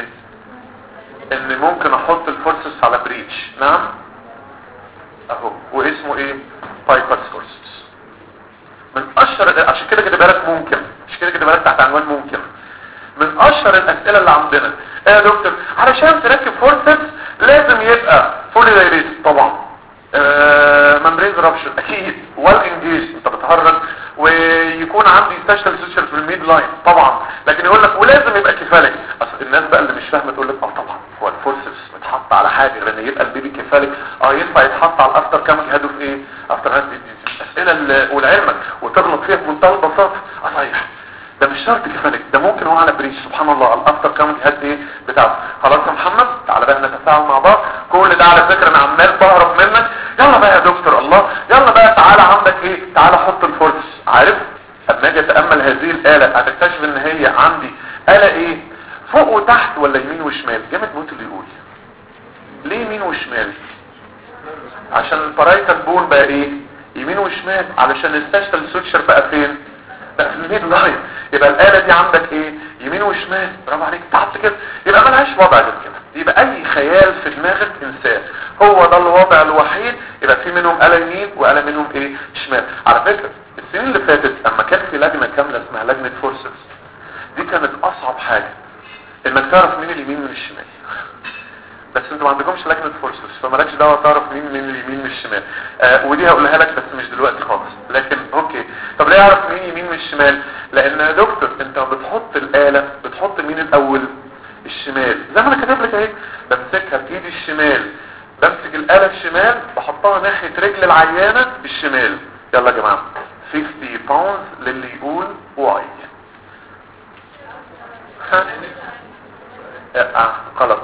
Speaker 2: ان ممكن احط الفورسز على بريتش نعم اهو واسمه ايه بايباس فورسز من اشهر عشان كده كده بالك ممكن عشان كده كده بالك تحت عنوان ممكن من اشهر الاسئله اللي عندنا ايه يا دكتور علشان تركب فورسز لازم يبقى فولي دايريت طبعا ممبرينز رابشر اكيد وال انجيج انت بتهرج ويكون عندي ستاشنال سوشيال في الميد لاين طبعا لكن يقول لك ولازم يبقى كفالك اصل الناس بقى اللي مش فاهمه تقول لك اه طبعا هو الفورسز متحط على حاجه غير ان يبقى البيبي كفالك اه ينفع يتحط على الافتر كامج هدف ايه افتر هاد الاسئله ولعلمك وتغلط فيها بمنتهى البساطه اه صحيح ده مش شرط كفالك ده ممكن هو على بريش سبحان الله الافتر كامج هاد ايه بتاعته خلاص يا محمد تعالى بقى نتفاعل مع بعض كل ده على فكره انا عمال بهرب منك يلا بقى يا دكتور الله يلا بقى تعالى عندك ايه تعالى حط الفورس عارف اما اجي اتامل هذه الاله هتكتشف ان هي عندي اله ايه فوق وتحت ولا يمين وشمال جامد موت اللي يقول ليه يمين وشمال عشان البارايتال بون بقى ايه يمين وشمال علشان الساشتال سوتشر بقى فين بقى في الميد لاين يبقى الاله دي عندك ايه يمين وشمال برافو عليك تحت كده يبقى ملهاش وضع غير كده يبقى اي خيال في دماغك انسان هو ده الوضع الوحيد يبقى في منهم آلة يمين وآلة منهم ايه شمال على فكرة السنين اللي فاتت اما كان في لجنة كاملة اسمها لجنة فورسز دي كانت اصعب حاجة انك تعرف مين اليمين من الشمال بس انتوا ما عندكمش لجنة فورسز فمالكش دعوة تعرف مين من اليمين من الشمال آه ودي هقولها لك بس مش دلوقتي خالص لكن اوكي طب ليه اعرف مين يمين من الشمال لان يا دكتور انت بتحط الآلة بتحط مين الاول الشمال زي ما انا كاتب لك اهي بمسكها بايدي الشمال بمسك الآلة الشمال بحطها ناحية رجل العيانة بالشمال يلا يا جماعة 50 باوند للي يقول واي اه غلط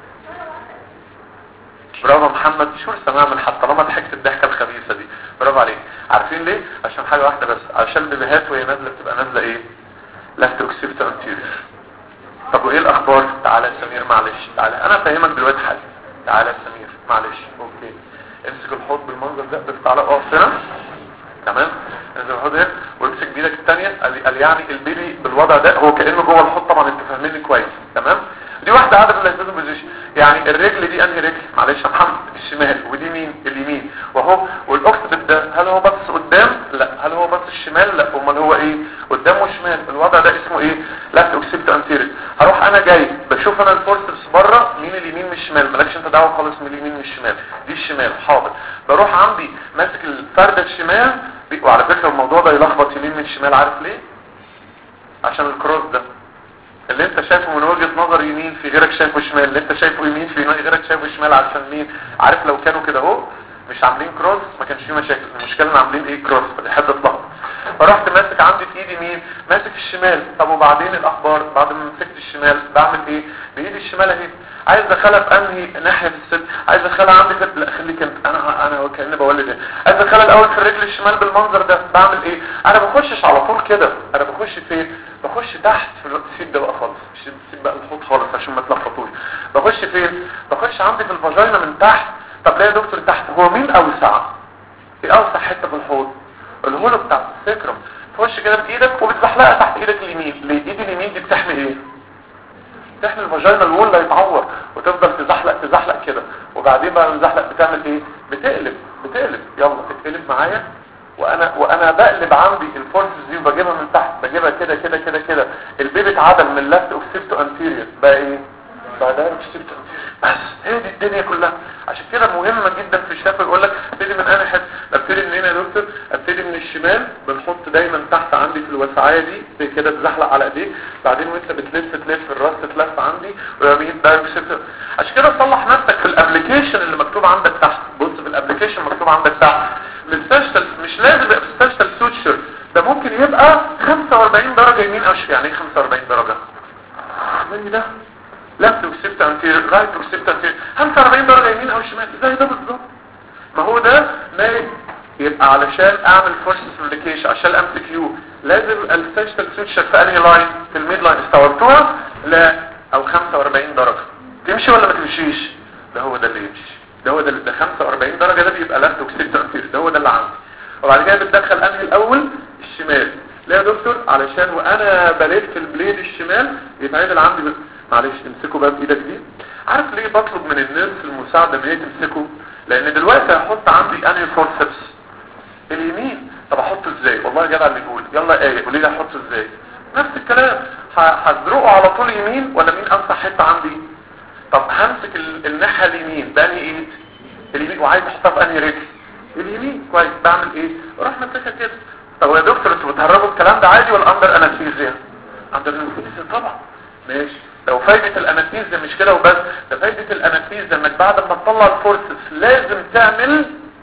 Speaker 2: برافو محمد شو السماع من حتى طالما ضحكت الضحكه الخبيثه دي برافو عليك عارفين ليه عشان حاجه واحده بس عشان البيبيهات وهي نازله بتبقى نازله ايه لاستروكسيبتا انتيريور طب وايه الاخبار تعالى يا سمير معلش تعالى انا فاهمك دلوقتي حاجه تعالى يا سمير معلش اوكي امسك الحوض بالمنظر ده بس تعالى اقف هنا تمام انزل الحوض هنا وامسك بايدك الثانيه قال قال يعني البيبي بالوضع ده هو كانه جوه الحوض طبعا انت فاهميني كويس تمام دي واحده قاعده في الاستاذ بوزيشن يعني الرجل دي انهي رجل معلش يا محمد الشمال ودي مين اليمين وهو والاوكسيد ده هل هو بص قدام لا هل هو بص الشمال لا امال هو ايه قدام وشمال الوضع ده اسمه ايه لفت اوكسيد انتيريور هروح انا جاي بشوف انا الفورسز بره مين اليمين من الشمال مالكش انت دعوه خالص من اليمين من الشمال دي الشمال حاضر بروح عندي ماسك الفرده الشمال وعلى فكره الموضوع ده يلخبط يمين من الشمال عارف ليه عشان الكروس ده اللي انت شايفه من وجهة نظر يمين في غيرك شايفه شمال اللي انت شايفه يمين في غيرك شايفه شمال عشان مين عارف لو كانوا كده اهو مش عاملين كروس ما كانش فيه مشاكل المشكله ان عاملين ايه كروس فبيحب الضغط فرحت ماسك عندي في ايدي مين ماسك الشمال طب وبعدين الاخبار بعد ما مسكت الشمال بعمل ايه بايدي الشمال اهي عايز ادخلها في انهي ناحيه في الصدر عايز ادخلها عندي في لا خليك انت انا انا وكاني بولد ايه عايز ادخلها الاول في الرجل الشمال بالمنظر ده بعمل ايه انا بخشش على طول كده انا بخش فين بخش تحت في السيب ده بقى خالص مش السيب بقى الحوض خالص عشان ما تلخبطوش بخش فين بخش عندي في الفاجينا من تحت طب ليه يا دكتور تحت هو مين اوسع ايه اوسع حته في الحوض الهولو بتاع السكرم تخش كده بايدك وبتزحلقها تحت ايدك اليمين ليه ايدي اليمين دي بتحمي ايه تحمي الفاجينا الوول لا يتعور وتفضل تزحلق تزحلق كده وبعدين بقى الزحلق بتعمل ايه بتقلب بتقلب يلا تقلب معايا وانا وانا بقلب عندي الفورسز دي وبجيبها من تحت بجيبها كده كده كده كده البيبي اتعدل من لفت اوكسيبتو انتيريور بقى ايه بقى ده اوكسيبتو بس هي دي الدنيا كلها عشان كده مهمة جدا في الشفا يقول لك ابتدي من انا حته ابتدي منين يا دكتور ابتدي من الشمال بنحط دايما تحت عندي في الوسعيه دي كده تزحلق على ايديك بعدين وانت بتلف تلف الراس تتلف عندي ويمين ده اوكسيبتو عشان كده تصلح نفسك في الابلكيشن اللي مكتوب عندك تحت بص في الابلكيشن مكتوب عندك تحت مستشفى مش لازم يبقى مستشفى السوتشر ده ممكن يبقى 45 درجة يمين او شمال يعني ايه 45 درجة زي ده لفت وكسبت انتير رايت وكسبت انتير 45 درجة يمين او شمال زي ده بالظبط ما هو ده مالك يبقى علشان اعمل فورس ابليكيشن عشان الام سي كيو لازم السيشتال سويتشر في انهي لاين في الميد لاين استوعبتوها لا او 45 درجة تمشي ولا ما تمشيش ده هو ده اللي يمشي ده هو ده ده 45 درجة ده بيبقى لفت وكسبت انتير ده هو ده اللي عندي وبعد كده بتدخل انهي الاول الشمال ليه يا دكتور علشان وانا بلف البليد الشمال يتعدل عندي بس معلش امسكه بقى بايدك دي عارف ليه بطلب من الناس المساعدة ان هي تمسكه لان دلوقتي هحط عندي انهي فورسبس اليمين طب احطه ازاي والله جدع اللي يقول يلا ايه قولي لي احطه ازاي نفس الكلام هزرقه على طول يمين ولا مين اوسع حته عندي طب همسك الناحيه اليمين بانهي ايد اليمين وعايز احطها في انهي رجل اليمين كويس بعمل ايه اروح ماسكها كده طب يا دكتور انتوا بتهربوا الكلام ده عادي ولا اندر انستيزيا اندر انستيزيا طبعا ماشي لو فايدة الانستيزيا مش كده وبس ده فايدة الانستيزيا انك بعد ما تطلع الفورسز لازم تعمل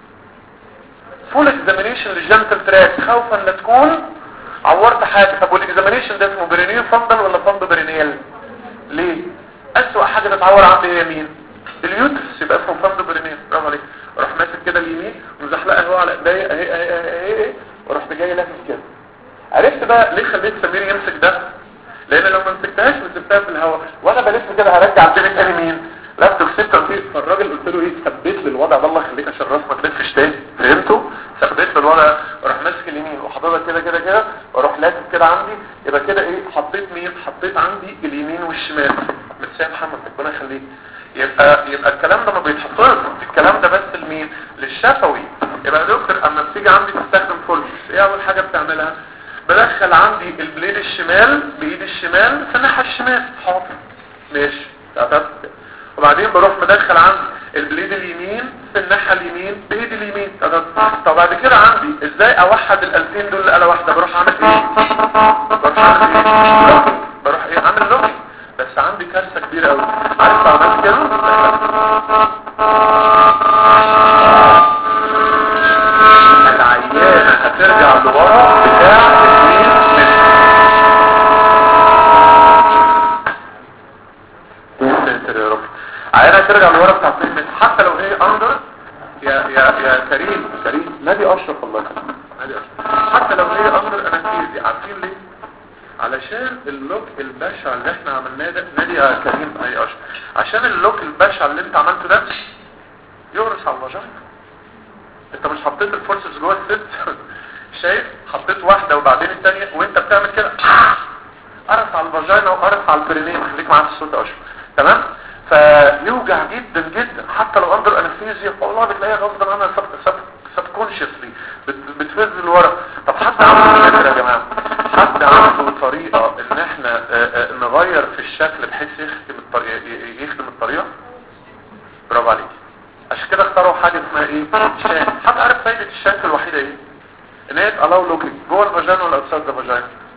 Speaker 2: فول اكزامينيشن للجنتال تراك خوفا لا تكون عورت حاجة طب والاكزامينيشن ده اسمه برينيال فندل ولا فندل برينيال ليه اسوأ حاجة تتعور عند هي مين اليوترس يبقى اسمه فندل برينيال برافو عليك اروح ماسك كده اليمين ومزحلقها هو على ايديا اهي اهي اهي اهي ورحت جاي لافف كده عرفت بقى ليه خليت سمير يمسك ده لان لو ما مسكتهاش وسبتها في الهواء وانا بلف كده هرجع البيبي تاني مين لفت وسبت وفي فالراجل قلت له ايه ثبت لي الوضع ده الله يخليك عشان الراس ما تلفش تاني فهمتوا ثبت لي الوضع واروح ماسك اليمين وحاططها كده كده كده واروح لافف كده عندي يبقى كده ايه حطيت مين حطيت عندي اليمين والشمال متساوي محمد ربنا يخليك يبقى يبقى الكلام ده ما بيتحفظش الكلام ده بس لمين للشفوي يبقى يا دكتور اما بتيجي عندي تستخدم فولس ايه اول حاجه بتعملها بدخل عندي البليد الشمال بايد الشمال في الناحيه الشمال حاضر ماشي تعتبر وبعدين بروح مدخل عندي البليد اليمين في الناحيه اليمين بايد اليمين طب بعد كده عندي ازاي اوحد الالتين دول لآلة واحده بروح اعمل ايه بروح اعمل ايه لوكينج بروح ايه اعمل لوكينج بس عندي كارثه كبيره قوي عارف لو عملت كده العيانه هترجع لورا بتاع 2 متر يا ساتر يا رب عيانه هترجع لورا بتاع 2 متر حتى لو هي اندر يا يا يا كريم كريم نادي اشرف الله يخليك نادي اشرف حتى لو هي اندر انستيزي عارفين ليه علشان اللوك البشع اللي احنا عملناه ده نادي يا كريم اي اشرف عشان اللوك البشع اللي انت عملته ده يورث على الفاجينا انت مش حطيت الفورسز جوه الست شايف حطيت واحدة وبعدين الثانيه وانت بتعمل كده قرص على الفاجينا وقرص على البرينين خليك معايا في الصوت يا اشرف تمام فيوجع جدا جدا حتى لو اندر انستيزيا والله بتلاقيها غصبا عنها سب سب سبكونشسلي بتفز لورا طب حد عنده فكره يا جماعه حد عنده طريقه ان احنا آآ آآ نغير في الشكل بحيث يخدم الطريقه يخدم الطريقه برافو عليك عشان كده اختاروا حاجه اسمها ايه شان حد عارف فايده الشانك الوحيده ايه ان هي تقلاو لوكينج جوه الفاجين ولا اوتسايد ذا فاجين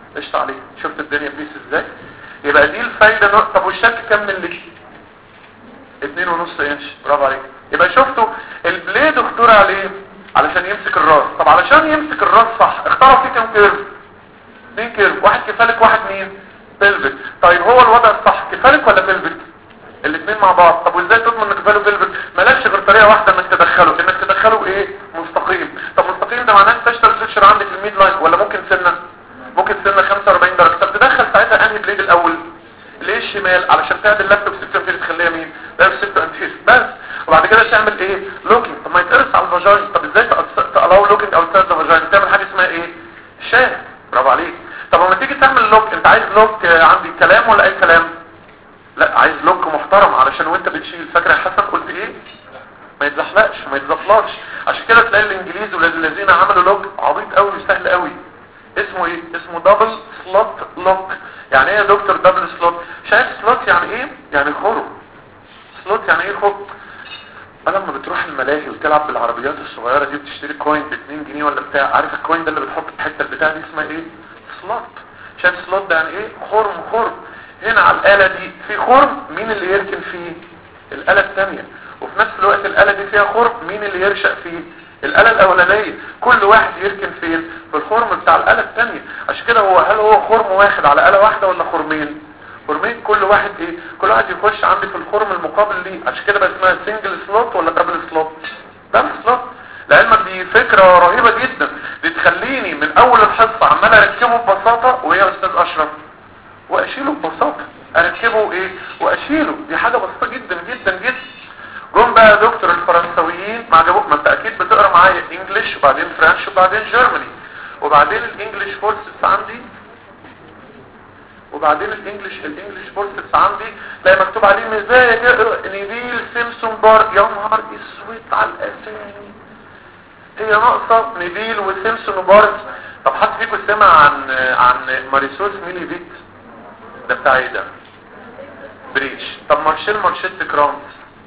Speaker 2: قشطة عليك شفت الدنيا بيس ازاي يبقى دي الفايدة نقطة طب والشك كام ملي اتنين ونص انش برافو عليك يبقى شفتوا البليد اخترع ليه علشان يمسك الراس طب علشان يمسك الراس صح اخترع فيه كام كيرف اتنين كيرف واحد كفالك واحد مين بلفت طيب هو الوضع الصح كفالك ولا بلفت الاثنين مع بعض طب وازاي تضمن ان كفاله بلفت مالكش غير طريقه واحده انك تدخله انك تدخله ايه مستقيم طب مستقيم ده معناه انت تشتغل فيكشر عندك في الميد لاين ولا ممكن سنه ممكن سنه 45 درجه طب تدخل ساعتها انهي بليد الاول ليه الشمال علشان تعمل اللابتوب سيستم فيه تخليها مين لابتوب سيستم انتيس بس وبعد كده تعمل ايه لوكينج طب ما يتقرص على الفاجاين طب ازاي تقلاو لوكينج او تساعد الفاجاين تعمل حاجه اسمها ايه شاهد برافو عليك طب لما تيجي تعمل لوك انت عايز لوك عندي كلام ولا اي كلام لا عايز لوك محترم علشان وانت بتشيل فاكر يا حسن قلت ايه ما يتزحلقش ما يتزفلطش عشان كده تلاقي الانجليز والذين عملوا لوك عبيط قوي وسهل قوي اسمه ايه اسمه دبل سلوت لوك يعني ايه يا دكتور دبل سلوت شايف سلوت يعني ايه يعني خرم سلوت يعني ايه خرم لما بتروح الملاهي وتلعب بالعربيات الصغيرة دي بتشتري كوين ب 2 جنيه ولا بتاع عارف الكوين ده اللي بتحط في الحته البتاع دي اسمها ايه سلوت شايف سلوت ده يعني ايه خرم خرم هنا على الآلة دي في خرم مين اللي يركن فيه الآلة الثانية وفي نفس الوقت الآلة دي فيها خرم مين اللي يرشق فيه الآلة الأولانية كل واحد يركن فين في الخرم بتاع الآلة الثانية عشان كده هو هل هو خرم واحد على آلة واحدة ولا خرمين خرمين كل واحد ايه كل واحد يخش عندي في الخرم المقابل ليه عشان كده بقى اسمها سنجل سلوت ولا دبل سلوت دبل سلوت لعلمك دي فكرة رهيبة جدا بتخليني من اول الحصة عمال اركبه ببساطة وهي يا استاذ اشرف واشيله ببساطة اركبه ايه واشيله دي حاجة بسيطة جدا جدا جدا جم بقى يا دكتور الفرنسويين ما عجبوك ما انت اكيد بتقرا معايا انجلش وبعدين فرنش وبعدين جيرماني وبعدين الانجليش فورسز عندي وبعدين الانجليش الانجليش فورسز عندي تلاقي مكتوب عليه مزايا نيفيل سيمسون بار يا نهار اسود على الاسامي هي ناقصه نيفيل وسيمسون وبارز طب حد فيكم سمع عن عن ماريسوس ميلي فيت ده بتاع ايه ده بريتش طب مارشيل مارشيت كرانس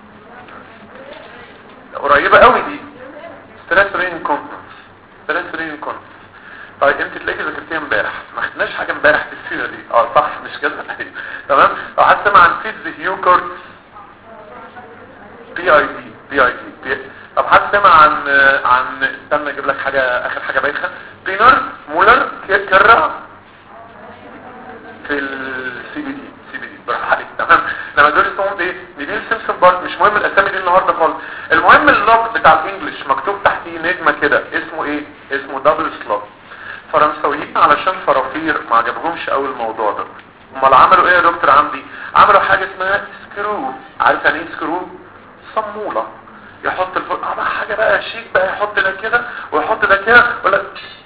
Speaker 2: قريبه قوي دي ستريس رين كونتنس ستريس رين كونتنس طيب انت تلاقي ذاكرتيها امبارح ما خدناش حاجه امبارح في السيره دي اه صح مش كده تمام لو حد سمع عن فيتز هيوكورت بي اي دي بي اي دي طب حد سمع عن عن استنى اجيب لك حاجه اخر حاجه بايخه بينر مولر كيرا في السي بي دي سي بي دي برافو عليك تمام لما دول اسمهم ايه نيفيل سيمسون بارت مش مهم الاسامي دي النهارده خالص المهم اللوك بتاع الانجليش مكتوب تحتيه نجمه كده اسمه ايه اسمه دبل سلوت فرنسويين علشان فرافير ما عجبهمش قوي الموضوع ده امال عملوا ايه يا دكتور عمدي عملوا حاجه اسمها سكرو عارف يعني ايه سكرو صموله يحط الفوق اه حاجه بقى شيك بقى يحط ده كده ويحط ده كده ولا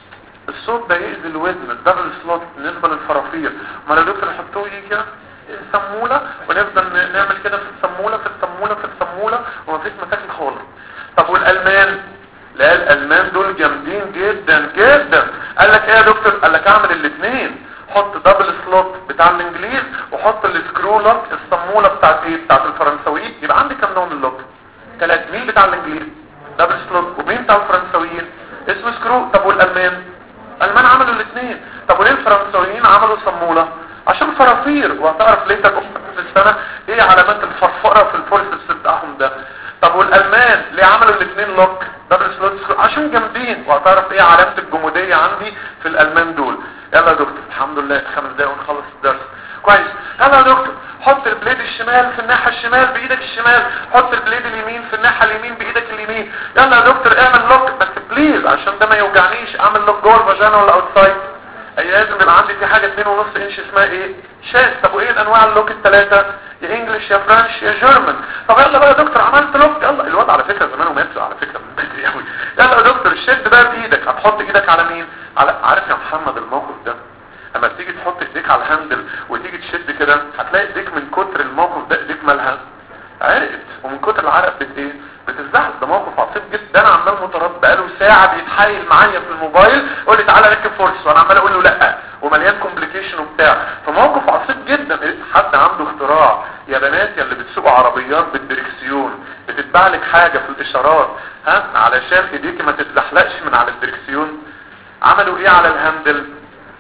Speaker 2: الصوت ده يأذي الودن الدبل سلوت بالنسبه للفرافير امال يا دكتور يحطوه ايه كده سموله ونفضل نعمل كده في السموله في السموله في السموله ومفيش مشاكل خالص طب والالمان لا الالمان دول جامدين جدا جدا قال لك ايه يا دكتور قال لك اعمل الاثنين حط دبل سلوت بتاع الانجليز وحط السكرو لوك الصموله بتاعت ايه بتاعت الفرنسويين يبقى عندي كام نوع من اللوك ثلاث مين بتاع الانجليز دبل سلوت ومين بتاع الفرنسويين اسمه سكرو طب والالمان الالمان عملوا الاثنين طب وليه الفرنسويين عملوا صموله عشان فرافير وهتعرف ليه تكون في السنه ايه علامات الفرفره في الفورسبس بتاعهم ده طب والالمان ليه عملوا الاثنين لوك دبل سلوت عشان جامدين وهتعرف ايه علامه الجموديه عندي في الالمان دول يلا يا دكتور الحمد لله خمس دقايق ونخلص الدرس كويس يلا يا دكتور حط البليد الشمال في الناحيه الشمال بايدك الشمال حط البليد اليمين في الناحيه اليمين بايدك اليمين يلا يا دكتور اعمل لوك بس بليز عشان ده ما يوجعنيش اعمل لوك جوه الفاجينا ولا اوتسايد اي لازم يبقى عندي في حاجه 2 ونص انش اسمها ايه شاز طب وايه انواع اللوك الثلاثه يا انجلش يا فرنش يا جيرمان طب يلا بقى يا دكتور عملت لوك يلا الواد على فكره زمان وماتوا على فكره من بدري قوي يلا يا دكتور شد بقى بايدك هتحط ايدك على مين على عارف يا محمد الموقف ده لما تيجي تحط ايديك على الهاندل وتيجي تشد كده هتلاقي ايديك من كتر الموقف ده ايديك مالها عرقت ومن كتر العرق بت ايه بتزعل ده موقف عصيب جدا ده انا عمال مترد بقاله ساعه بيتحايل معايا في الموبايل يقول لي تعالى ركب فورس وانا عمال اقول له لا ومليان كومبليكيشن وبتاع فموقف عصيب جدا حد عنده اختراع يا بنات يا اللي بتسوقوا عربيات بالدركسيون بتتباع لك حاجه في الاشارات ها علشان ايديكي ما تتزحلقش من على الدركسيون عملوا ايه على الهاندل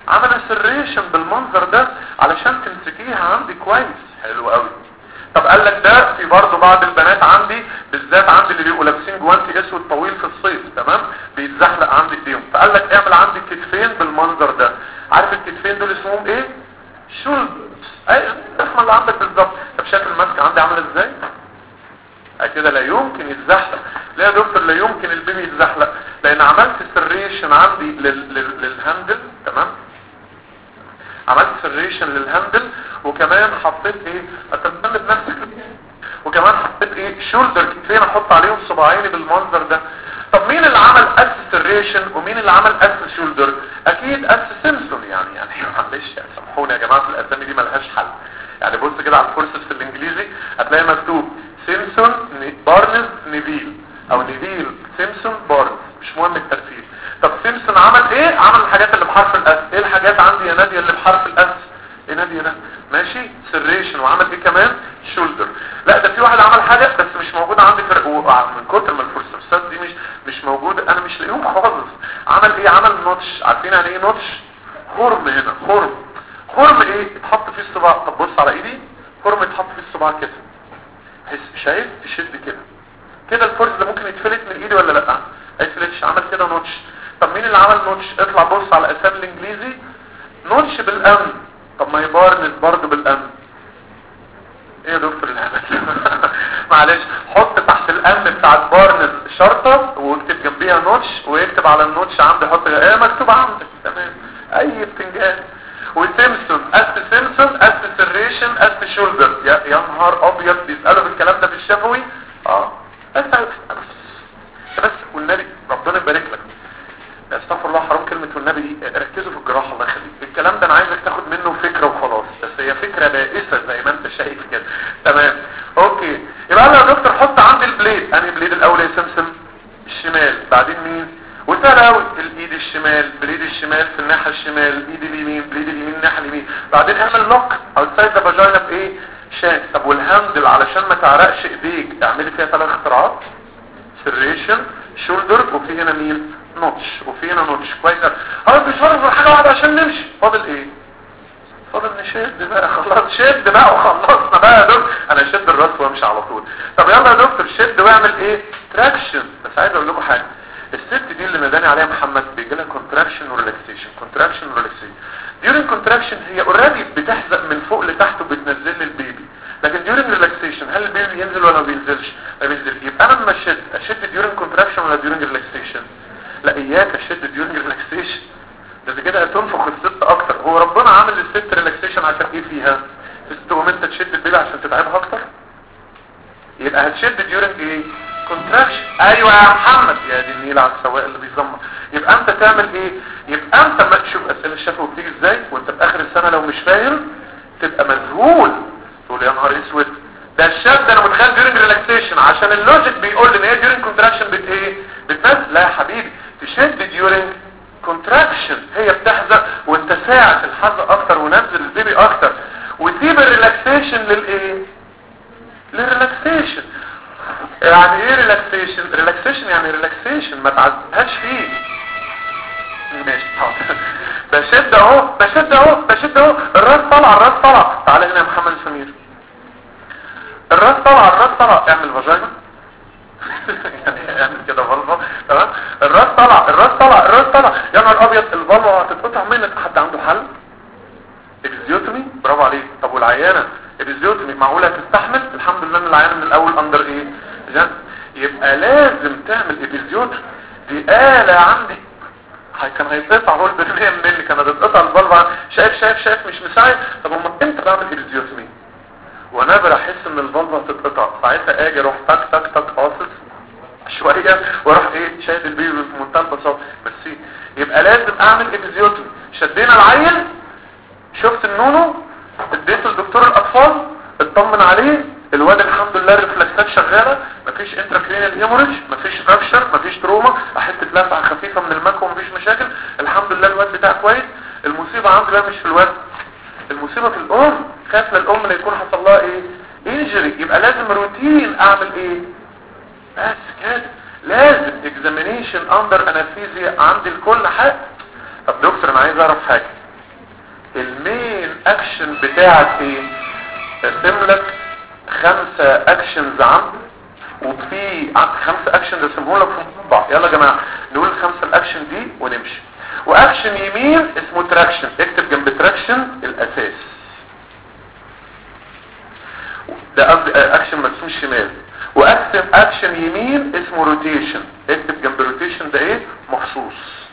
Speaker 2: عمل سريشن بالمنظر ده علشان تمسكيها عندي كويس حلو قوي طب قال لك ده في برضه بعض البنات عندي بالذات عندي اللي بيبقوا لابسين جوانتي اسود طويل في الصيف تمام بيتزحلق عندي ايديهم فقال لك اعمل عندي كتفين بالمنظر ده عارف الكتفين دول اسمهم ايه شولدرز اي الرسمه اللي عندك بالظبط طب شكل الماسك عندي عامل ازاي كده لا يمكن يتزحلق لا يا دكتور لا يمكن البيبي يتزحلق لان عملت سريشن عندي لل... لل... للهاندل تمام عملت سريشن للهاندل وكمان حطيت ايه اتمنى بنفسك وكمان حطيت ايه شولدر كتفين احط عليهم صباعيني بالمنظر ده طب مين اللي عمل اس سريشن ومين اللي عمل اس شولدر اكيد اس سيمسون يعني يعني معلش سامحوني يا جماعه الاسامي دي ملهاش حل يعني بص كده على الكورسز في الانجليزي هتلاقي مكتوب سيمسون بارنز نيفيل او نيفيل سيمسون بارنز مش مهم الترتيب طب سيمسون عمل ايه عمل الحاجات اللي بحرف الاس ايه الحاجات عندي يا ناديه اللي بحرف الاس ايه ناديه ده ماشي سريشن وعمل ايه كمان شولدر لا ده في واحد عمل حاجه بس مش موجوده عندي في من كتر ما الفورسبسات دي مش مش موجوده انا مش لاقيهم خالص عمل ايه عمل نوتش عارفين يعني ايه نوتش خرم هنا خرم خرم ايه اتحط فيه الصباع طب بص على ايدي خرم اتحط فيه الصباع كده حس شايف تشد كده كده الفرز ده ممكن يتفلت من ايدي ولا لا ايتفلتش عمل كده نوتش طب مين اللي عمل نوتش اطلع بص على اسامي الانجليزي نوتش بالامن طب ما يبارنز برضه بالامن ايه يا دكتور الهبل معلش حط تحت الامن بتاع بارنز شرطه واكتب جنبيها نوتش ويكتب على النوتش عندي حط ايه مكتوب عندك تمام اي بتنجان وسيمسون اس سيمسون اس سريشن اس شولدر يا, يا نهار ابيض بيسالوا بالكلام ده في الشفوي اه بس بس والنبي ربنا يبارك لك استغفر الله حرام كلمة والنبي دي ركزوا في الجراحة الله يخليك الكلام ده انا عايزك تاخد منه فكرة وخلاص بس هي فكرة بائسة زي ما انت شايف كده تمام اوكي يبقى انا يا دكتور حط عندي البليد انهي بليد الاول يا سمسم الشمال بعدين مين وسهل قوي الايد الشمال بليد الشمال في الناحية الشمال ايد اليمين بليد اليمين الناحية اليمين بعدين اعمل لوك اوتسايد ذا فاجينا بايه شان طب والهاندل علشان ما تعرقش ايديك اعملي فيها ثلاث اختراعات سريشن شولدر وفي هنا مين نوتش وفي هنا نوتش كويس اه مش فاضل حاجه واحده عشان نمشي فاضل ايه فاضل نشد بقى خلاص شد بقى وخلصنا بقى يا دكتور انا اشد الراس وامشي على طول طب يلا يا دكتور شد واعمل ايه تراكشن بس عايز اقول لكم حاجه الست دي اللي ناداني عليها محمد بيجي لها كونتراكشن وريلاكسيشن كونتراكشن وريلاكسيشن ديورين كونتراكشن هي اوريدي بتحزق من فوق لتحت وبتنزل لي البيبي لكن ديورين ريلاكسيشن هل البيبي ينزل ولا ما بينزلش ما بينزلش يبقى انا لما اشد اشد ديورين كونتراكشن ولا ديورين ريلاكسيشن لا اياك اشد ديورين ريلاكسيشن ده كده هتنفخ الست اكتر هو ربنا عامل للست ريلاكسيشن عشان ايه فيها تقوم انت تشد البيبي عشان تتعبها اكتر يبقى هتشد ديورين ايه كونتراكشن ايوه يا محمد يا دي النيل على السواق اللي بيزمر يبقى انت تعمل ايه يبقى انت ما تشوف اسئله الشفوي بتيجي ازاي وانت في اخر السنه لو مش فاهم تبقى مذهول تقول يا نهار اسود ده الشاب ده انا متخيل ديورنج ريلاكسيشن عشان اللوجيك بيقول لي ان هي ديورنج كونتراكشن بت ايه بتنزل لا يا حبيبي تشد ديورنج كونتراكشن هي بتحزق وانت ساعد الحزق اكتر ونزل البيبي اكتر وسيب الريلاكسيشن للايه للريلاكسيشن يعني ايه ريلاكسيشن ريلاكسيشن يعني ريلاكسيشن ما تعذبهاش فيه ماشي حاضر بشد اهو بشد اهو بشد اهو الراس طالع الراس طالع تعالى هنا يا محمد سمير الراس طالع الراس طالع اعمل فاجينا يعني اعمل كده فالفا تمام الراس طالع الراس طالع الراس طالع يا نهار ابيض الفالفا هتتقطع منك حد عنده حل ابيزيوتومي برافو عليك طب والعيانه ابيزيوتومي معقوله تستحمل الحمد لله ان العيانه من الاول اندر ايه جن. يبقى لازم تعمل ابيزيوتومي دي آلة عندي هي كان هيتقطع هو البرنيه مني كانت هتتقطع الفالفا شايف شايف شايف مش مساعد طب امال امتى بعمل ابيزيوتومي وانا احس ان الفالفا هتتقطع ساعتها اجي اروح تك تك تك قاصص شويه واروح ايه شايف البيبي بمنتهى البساطه بس يبقى لازم اعمل ابيزيوتومي شدينا العيل شفت النونو اديته لدكتور الاطفال اطمن عليه الواد الحمد لله الريفلكسات شغاله مفيش انتراكرينال هيموريج مفيش فراكشر مفيش تروما حته لسعه خفيفه من المكوى مفيش مشاكل الحمد لله الواد بتاعه كويس المصيبه عندي بقى مش في الواد المصيبه في الام خاف للام لا يكون حصل لها ايه انجري يبقى لازم روتين اعمل ايه بس كده لازم اكزامينيشن اندر انستيزيا عندي لكل حاجه طب دكتور انا عايز اعرف حاجه المين اكشن بتاعك ايه ارسم لك خمسة اكشنز عندي وفي خمسة اكشن رسمهم لك في بعض يلا يا جماعة نقول الخمسة الاكشن دي ونمشي واكشن يمين اسمه تراكشن اكتب جنب تراكشن الاساس ده قصدي اكشن مرسوم شمال واكتب اكشن يمين اسمه روتيشن اكتب جنب روتيشن ده ايه مخصوص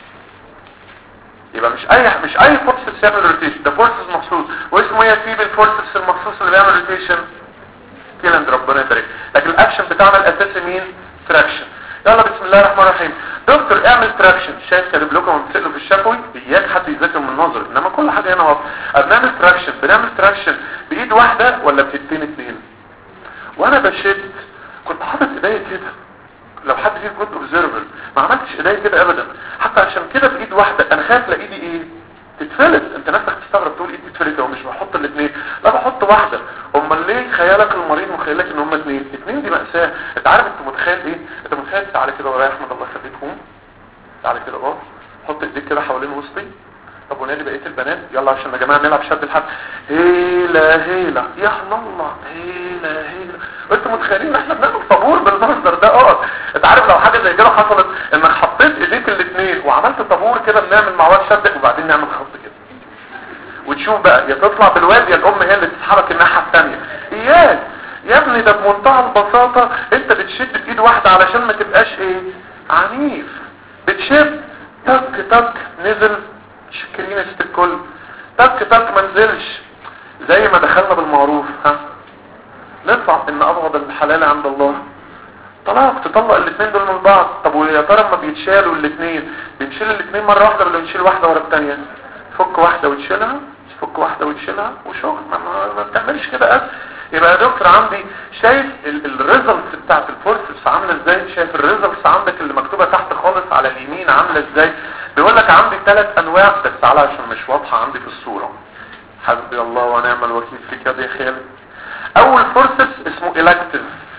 Speaker 2: يبقى مش اي مش اي فورسس يعمل روتيشن ده فورسس مخصوص واسمه ايه في بالفورسس المخصوص اللي بيعمل روتيشن كيلند ربنا يبارك لكن الاكشن بتاعنا الاساسي مين تراكشن يلا بسم الله الرحمن الرحيم دكتور اعمل تراكشن شايف كاتب لكم بتسالوا في الشفوي اياك حد يذاكر من نظري انما كل حاجه هنا واضحه بنعمل تراكشن بنعمل تراكشن بايد واحده ولا بايدين اتنين وانا بشد كنت حاطط ايديا كده لو حد فيكم كنت اوبزرفر ما عملتش ايديا كده ابدا حتى عشان كده بايد واحده انا خايف لا ايدي ايه تتفلت انت نفسك تستغرب تقول ايدي تتفلت او مش بحط الاثنين لا بحط واحده امال ليه خيالك المريض مخيلك ان هم اثنين اثنين دي مأساة انت عارف انت متخيل ايه انت متخيل تعالى كده ورايا احمد الله يخليك قوم تعالى كده اهو حط ايديك كده حوالين وسطي طب ونادي بقيه البنات يلا عشان يا جماعه نلعب شد الحد هيلا هيلا يا الله هيلا هيلا انتوا متخيلين ان احنا بنعمل طابور بالمنظر ده اه انت عارف لو حاجه زي كده حصلت انك حطيت ايديك الاثنين وعملت طابور كده بنعمل مع واد شد وبعدين نعمل خط كده وتشوف بقى يا تطلع بالواد يا الام هي اللي تسحبك الناحيه الثانيه اياك يا ابني ده بمنتهى البساطه انت بتشد بايد واحده علشان ما تبقاش ايه عنيف بتشد تك تك نزل شكرين ست الكل تك تك ما نزلش زي ما دخلنا بالمعروف ها نطلع ان ابغض الحلال عند الله طلاق تطلق الاثنين دول من بعض طب ويا ترى اما بيتشالوا الاثنين بنشيل الاثنين مره واحده ولا بنشيل واحده ورا الثانيه تفك واحده وتشيلها تفك واحده وتشيلها وشغل ما, ما, ما بتعملش كده أس يبقى يا دكتور عندي شايف الريزلتس بتاعت الفورسز عامله ازاي شايف الريزلتس عندك اللي مكتوبه تحت خالص على اليمين عامله ازاي بيقول لك عندي ثلاث انواع بس تعالى عشان مش واضحه عندي في الصوره حسبي الله ونعم الوكيل فيك يا خيال اول فورسز اسمه الكتيف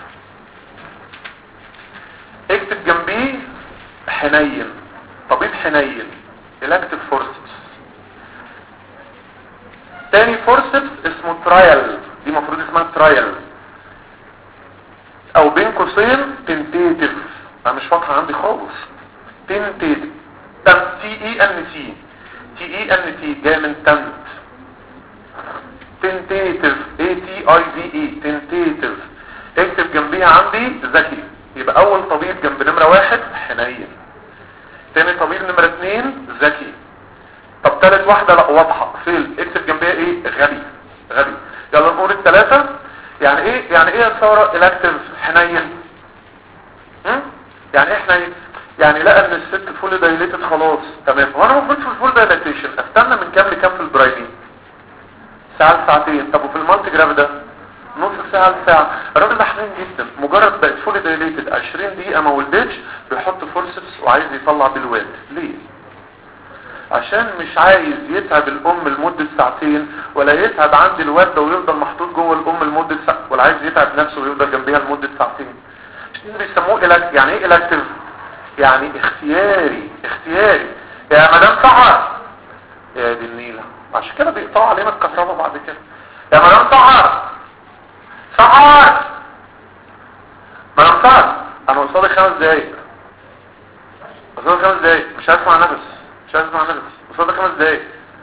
Speaker 2: اكتب جنبيه حنين طبيب حنين الكتيف فورسز تاني فورسبس اسمه ترايل دي مفروض اسمها ترايل او بين قوسين تنتيتيف انا مش واضحه عندي خالص تنتيتيف تن تي اي ان تي تي اي ان تي جاي من تنت تنتيتيف اي تي اي في اي تنتيتيف اكتب جنبيها عندي ذكي يبقى اول طبيب جنب نمره واحد حنين تاني طبيب نمره اتنين ذكي طب تالت واحدة لا واضحة فيل اكتب جنبها ايه غبي غبي يلا نقول التلاتة يعني ايه يعني ايه يا سارة الاكتف حنين هم؟ يعني ايه حنين يعني لقى ان الست فول دايليتد خلاص تمام وانا المفروض في الفول دايليتيشن استنى من كام لكام في البرايمين ساعة لساعتين طب وفي المالتي جراف ده نص ساعة لساعة الراجل ده حنين جدا مجرد بقت فول دايليتد 20 دقيقة ما ولدتش بيحط فورسبس وعايز يطلع بالواد ليه عشان مش عايز يتعب الام لمدة ساعتين ولا يتعب عند الواد ده ويفضل محطوط جوه الام لمدة ساعة ولا عايز يتعب نفسه ويفضل جنبيها لمدة ساعتين عشان بيسموه إلك يعني ايه الاكتف يعني اختياري اختياري يا مدام سحر يا دي النيلة عشان كده بيقطعوا علينا الكهرباء بعد كده يا مدام سحر سحر مدام سحر انا قصادي خمس دقايق قصادي خمس دقايق مش هسمع نفس مش عايز اسمع نفس قصادي خمس دقايق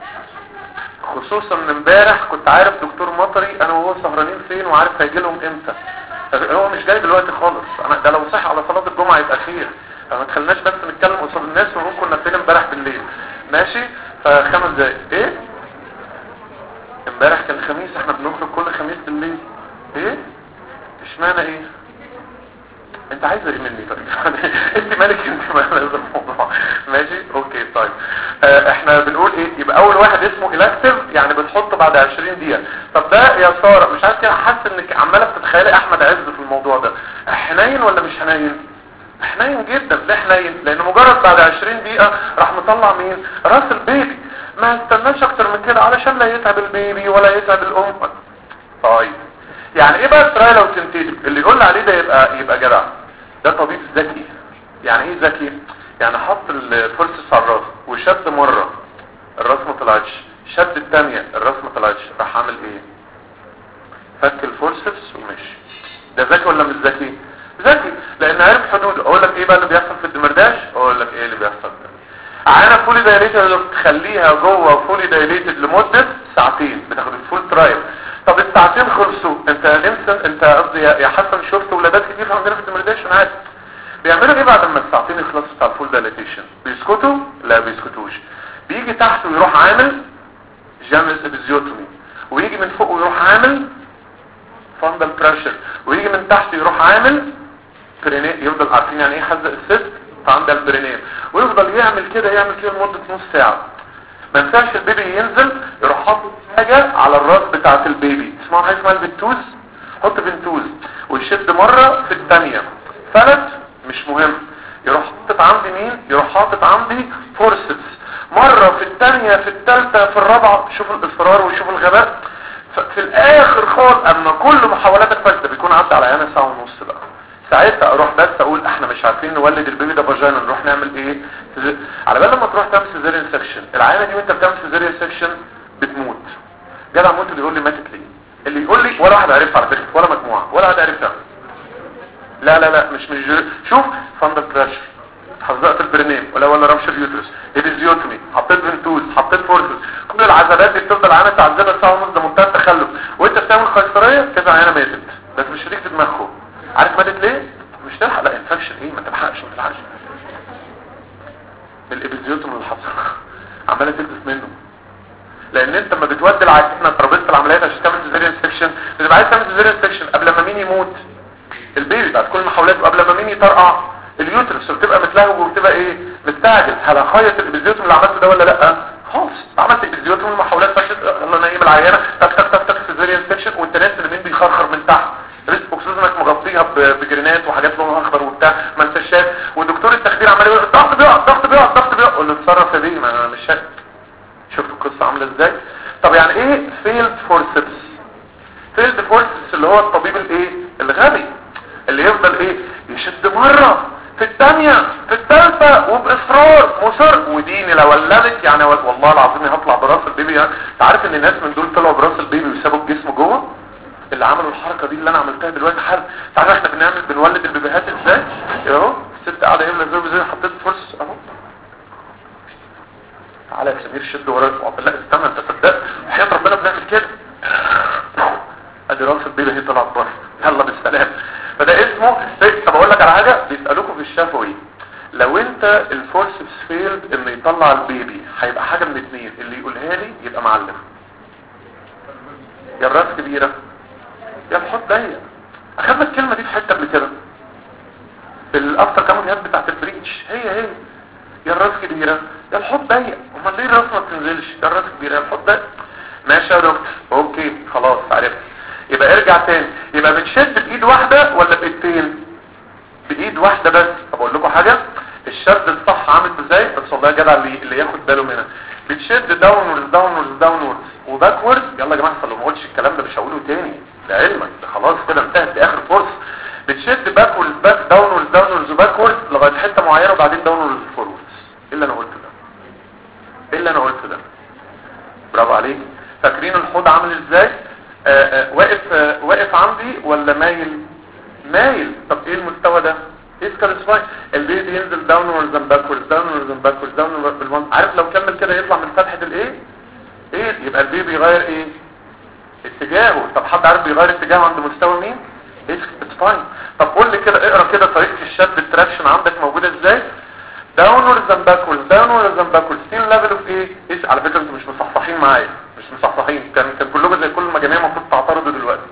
Speaker 2: خصوصا ان امبارح كنت عارف دكتور مطري انا وهو سهرانين فين وعارف هيجي لهم امتى هو مش جاي دلوقتي خالص انا ده لو صح على صلاه الجمعه يبقى خير ما تخليناش بس نتكلم قصاد الناس ونقول كنا فين امبارح بالليل ماشي فخمس دقايق ايه امبارح كان خميس احنا بنخرج كل خميس بالليل ايه اشمعنى ايه انت عايزه ايه مني طيب انت مالك انت مال هذا الموضوع ماشي اوكي طيب اه احنا بنقول ايه يبقى اول واحد اسمه الاكتيف يعني بتحطه بعد 20 دقيقه طب ده يا ساره مش عارف كده حاسس انك عماله بتتخيلي احمد عز في الموضوع ده حنين ولا مش حنين حنين جدا ده حنين لان مجرد بعد 20 دقيقه راح مطلع مين راس البيبي ما استناش اكتر من كده علشان لا يتعب البيبي ولا يتعب الام طيب يعني ايه بقى الترايل او تنتيتيف اللي يقول عليه ده يبقى يبقى جدع ده طبيب ذكي يعني ايه ذكي يعني حط الفرصة على الراس وشد مرة الراس ما طلعتش شد الثانيه الراس ما طلعتش راح عامل ايه فك الفورسبس ومشي ده ذكي ولا مش ذكي ذكي لان عارف حدود اقول لك ايه بقى اللي بيحصل في الدمرداش اقول لك ايه اللي بيحصل عينه فولي دايليتد تخليها جوه فولي دايليتد لمده ساعتين بتاخد الفول ترايل طب الساعتين خلصوا انت نمسن انت قصدي يا حسن شفت ولادات كتير عندنا في الدمرداش انا عارف بيعملوا ايه بعد ما الساعتين يخلصوا بتاع الفول دايليتيشن بيسكتوا لا بيسكتوش بيجي تحت ويروح عامل جامل ابيزيوتومي ويجي من فوق ويروح عامل فاندل بريشر ويجي من تحت يروح عامل برينيه يفضل عارفين يعني ايه حزق السيست فعند البرينيه ويفضل يعمل كده يعمل كده لمده نص ساعه ما ينفعش البيبي ينزل يروح حاطط حاجه على الراس بتاعه البيبي اسمها حاجه اسمها البنتوز حط بنتوز ويشد مره في الثانيه فلت مش مهم يروح حاطط عندي مين يروح حاطط عندي فورسبس مره في الثانيه في الثالثه في الرابعه شوف الاصرار وشوف الغباء في الاخر خالص اما كل محاولاتك فاسده بيكون عدى على عينه ساعه ونص بقى ساعتها اروح بس اقول احنا مش عارفين نولد البيبي ده فاجينا نروح نعمل ايه سيزر... على بال لما تروح تعمل سيزيريان سكشن العينه دي وانت بتعمل سيزيريان سكشن بتموت جدع موت اللي يقول لي ماتت ليه اللي يقول لي ولا واحد عرف على فكره ولا مجموعه ولا واحد عرف تعمل لا لا لا مش مش جر... شوف فاندل بريشر حزقت البرنيم ولا ولا رمش اليوترس ايبيزيوتومي حطيت فنتوز حطيت فورسز كل العذابات دي بتفضل عينه تعذبها ساعه ونص ده منتهى التخلف وانت بتعمل قيصريه كده عينه ماتت بس مش هتيجي في دماغهم عارف ماتت ليه مش تلحق لا انفكشن ايه ما تلحقش ما تلحقش الابيزيوتوم اللي حصل عماله تلبس منه لان انت لما بتودي العينه ترابيزه العمليات عشان تعمل سيزيريان سكشن بتبقى عايز تعمل سيزيريان سكشن قبل ما مين يموت البيبي بعد كل المحاولات وقبل ما مين يطرقع اليوترس وبتبقى متلهوج وبتبقى ايه مستعجل هل هخيط الابيزيوتوم اللي عملته ده ولا لا خالص عملت الابيزيوتوم المحاولات فشلت الله نايم العيانه تك تك تك تك سيزيريان سكشن وانت ناس اللي مين بيخرخر من تحت ريسك اكسجينك مغطيها بجرينات وحاجات لونها اخضر وبتاع ما انتش شايف والدكتور التخدير عمال يقول الضغط بيقع الضغط بيقع الضغط بيقع قول له اتصرف يا بيه ما انا مش شايف شفتوا القصه عامله ازاي طب يعني ايه فيلد فورسبس فيلد فورسبس اللي هو الطبيب الايه الغبي اللي يفضل ايه يشد مره في الثانية في الثالثة وبإصرار مصر وديني لو ولدت يعني والله العظيم هطلع براس البيبي يعني عارف ان الناس من دول طلعوا براس البيبي وسابوا الجسم جوه اللي عملوا الحركة دي اللي انا عملتها دلوقتي حل تعرف احنا بنعمل بنولد البيبيهات ازاي اهو الست قاعدة يملى زي زي حطيت فرص اهو تعالى يا سمير شد وراك لا استنى انت صدقت وحياة ربنا بنعمل كده ادي راس البيبي هي طلعت بره يلا بالسلام فده اسمه طب اقول لك على حاجه بيسالوكوا في الشفوي لو انت الفورسبس فيلد انه يطلع البيبي هيبقى حاجه من اتنين اللي يقولها لي يبقى معلم يا الراس كبيره يا الحوض ضيق اخدنا الكلمه دي في حته قبل كده في الافتر كاميرات بتاعت البريتش هي هي يا الراس كبيره يا الحوض ضيق امال ليه الراس ما بتنزلش يا الراس كبيره يا الحوض ضيق ماشي يا دكتور اوكي خلاص عرفت يبقى ارجع تاني يبقى بتشد بايد واحدة ولا بايدتين بايد واحدة بس طب اقول لكم حاجة الشد الصح عامل ازاي بس والله يا جدع اللي, اللي ياخد باله منها بتشد داونورز داونورز داونورز وباكورد يلا يا جماعه لو ما قلتش الكلام ده مش هقوله تاني لعلمك ده خلاص كده انتهت لاخر فرصه بتشد باكورد باك داونورز داونورز وباكورد لغايه حته معينه وبعدين داونورز فوروردز ايه اللي انا قلته ده ايه اللي انا قلته ده برافو عليك فاكرين الحوض عامل ازاي آآ آآ واقف آآ واقف عندي ولا مايل مايل طب ايه المستوى ده اسكال سباين البيبي ينزل داونورز اند باكورز داونورز اند باكورز داونورز بالوان عارف لو كمل كده يطلع من فتحه الايه ايه يبقى البيبي يغير ايه اتجاهه طب حد عارف بيغير اتجاهه عند مستوى مين اسكال سباين طب قول لي كده اقرا كده طريقه الشد التراكشن عندك موجوده ازاي داونورز اند باكورز داونورز اند باكورز ستيل ليفل اوف ايه ايش على فكره انتوا مش مصحصحين معايا مش مصحصحين كان كان كلهم زي كل المجاميع المفروض تعترضوا دلوقتي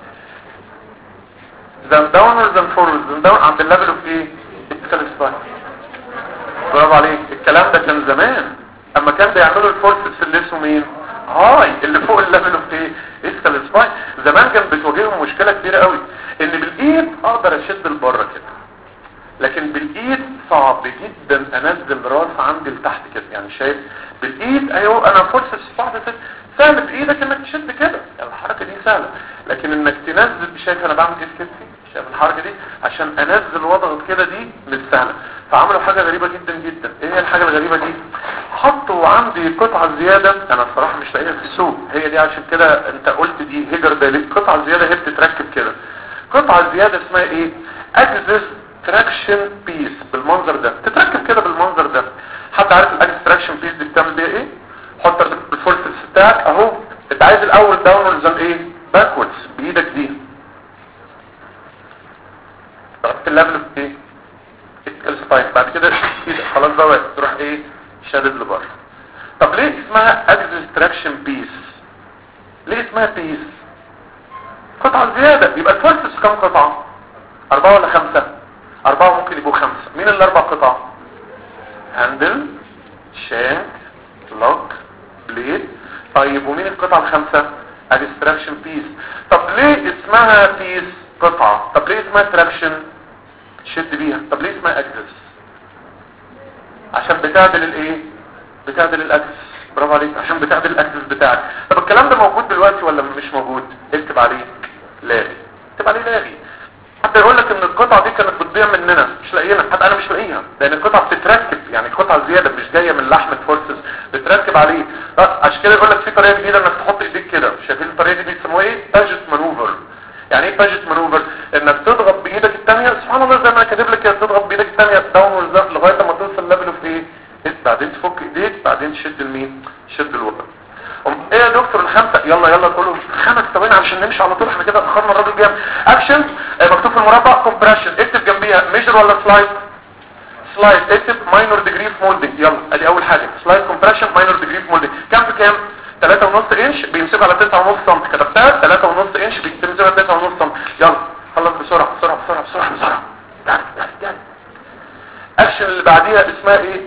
Speaker 2: ذن داونرز ذن فورورز ذن داون عند الليفل اوف ايه اسكال سباين برافو عليك الكلام ده كان زمان اما كان بيعملوا الفورسز اللي اسمه مين هاي اللي فوق الليفل اوف ايه اسكال سباين زمان كان بتواجههم مشكله كبيره قوي ان بالايد اقدر اشد لبره كده لكن بالايد صعب جدا انزل راس عندي لتحت كده يعني شايف بالايد ايوه انا فرصه صعب سهل بايدك انك تشد كده يعني الحركه دي سهله لكن انك تنزل شايف انا بعمل ايه في كتفي شايف الحركه دي عشان انزل واضغط كده دي مش سهله فعملوا حاجة غريبة جدا جدا ايه هي الحاجة الغريبة دي حطوا عندي قطعة زيادة انا الصراحة مش لاقيها في السوق هي دي عشان كده انت قلت دي هيجر دالي قطعة زيادة هي بتتركب كده قطعة زيادة اسمها ايه اكزس تراكشن بيس بالمنظر ده تتركب كده بالمنظر ده حد عارف الاكزس تراكشن بيس دي بتعمل بيها ايه حط الفورسز بتاعك اهو انت عايز الاول داونورز ايه باكوردز بايدك دي ضغطت الليفل بايه السباين بعد كده كده خلاص بقى تروح ايه شادد لبره طب ليه اسمها اكزس تراكشن بيس ليه اسمها بيس قطعة زيادة يبقى الفورسز كم قطعة اربعة ولا خمسة اربعة ممكن يبقوا خمسة مين الاربع قطع هاندل شانك لوك بليد طيب ومين القطعة الخمسة ادستراكشن بيس طب ليه اسمها بيس قطعة طب ليه اسمها تراكشن شد بيها طب ليه اسمها اكسس عشان بتعدل الايه بتعدل الاكسس برافو عليك عشان بتعدل الاكسس بتاعك طب الكلام ده موجود دلوقتي ولا مش موجود اكتب عليه لاغي اكتب عليه لاغي حتى يقول لك ان القطعه دي كانت بتضيع مننا مش لاقيينها حتى انا مش لاقيها لان القطعه بتتركب يعني قطعه زياده مش جايه من لحم الفورسز بتركب عليه عشان كده يقول لك في طريقه جديده انك تحط ايديك كده شايفين الطريقه دي بيسموها ايه باجت مانوفر يعني ايه باجت مانوفر انك تضغط بايدك الثانيه سبحان الله زي ما انا كاتب لك كده تضغط بايدك الثانيه داون لغايه ما توصل ليفل في ايه بعدين تفك ايديك بعدين تشد المين شد الوتر ايه يا دكتور الخمسه يلا يلا تقولوا خمس ثواني علشان نمشي على طول احنا كده اخرنا الراجل جامد اكشن مكتوب في المربع كومبريشن اكتب جنبيها ميجر ولا سلايد سلايد اكتب ماينور ديجري اوف مولدنج يلا ادي اول حاجه سلايد كومبريشن ماينور ديجري اوف مولدنج كام في كام 3.5 انش بيمسكوا على 9.5 سم كتبتها 3.5 انش بيمسكوا على 9.5 سم يلا خلص بسرعه بسرعه بسرعه بسرعه بسرعه تعال تعال تعال اكشن اللي بعديها اسمها ايه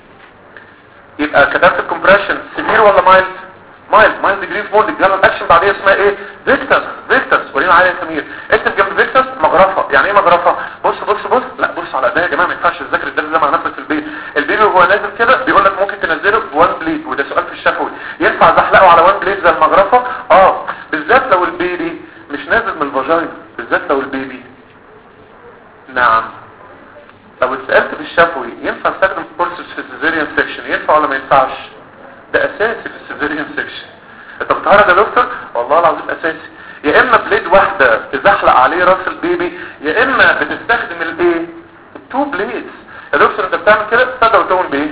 Speaker 2: يبقى كتبت الكومبريشن سيفير ولا مايلد مايلد مايلد ديجري اوف مولدنج يلا الاكشن بعديها اسمها ايه فيكتس فيكتس ورينا عليها سمير اكتب جنب فيكتس مغرفه يعني ايه مغرفه بص بص بص لا بص على ايديا يا جماعه ما ينفعش تذاكر الدرس ده مع نفسك في البيت البيبي وهو نازل كده بيقول لك ممكن تنزله بوان بليد وده سؤال في الشفوي ينفع زحلقه على وان بليد زي المغرفه اه بالذات لو البيبي مش نازل من الفاجينا بالذات لو البيبي نعم لو اتسالت في الشفوي ينفع استخدم كورسز في السيزيريان سيكشن ينفع ولا ما ينفعش ده اساسي في السيزيريان سيكشن انت بتعرض يا دكتور والله العظيم اساسي يا اما بليد واحدة تزحلق عليه راس البيبي يا اما بتستخدم الايه التو بليدز يا دكتور انت بتعمل كده تصدق وتقول بايه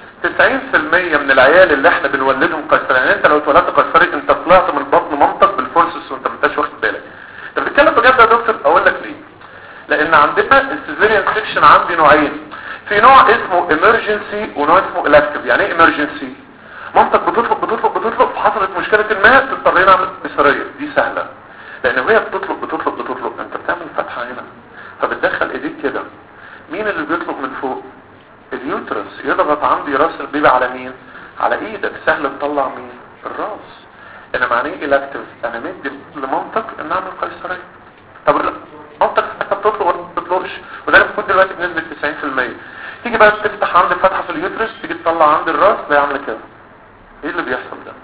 Speaker 2: 90% من العيال اللي احنا بنولدهم قيصري يعني انت لو اتولدت قيصري انت طلعت من بطن مامتك بالفورسس وانت ما انتش واخد بالك انت بتتكلم بجد يا دكتور اقول لك ليه لان عندنا السيزيريان سيكشن عندي نوعين في نوع اسمه emergency ونوع اسمه elective يعني ايه emergency مامتك بتطلب بتطلب بتطلب حصلت مشكلة ما تضطرين اعمل قيصرية دي سهلة لان وهي بتطلب بتطلب بتطلب انت بتعمل فتحة هنا فبتدخل ايديك كده مين اللي بيطلب من فوق اليوترس يضغط عندي راس البيبي على مين على ايدك سهل تطلع مين الراس انا معنى ايه elective انا مدي لمامتك ان اعمل قيصرية طب مامتك ساعتها بتطلب ولا ما بتطلبش وده انا كنت دلوقتي بنسبة 90% تيجي بقى تفتح عندي فتحة في اليوترس تيجي تطلع عندي الراس لا يعمل كده ايه اللي بيحصل ده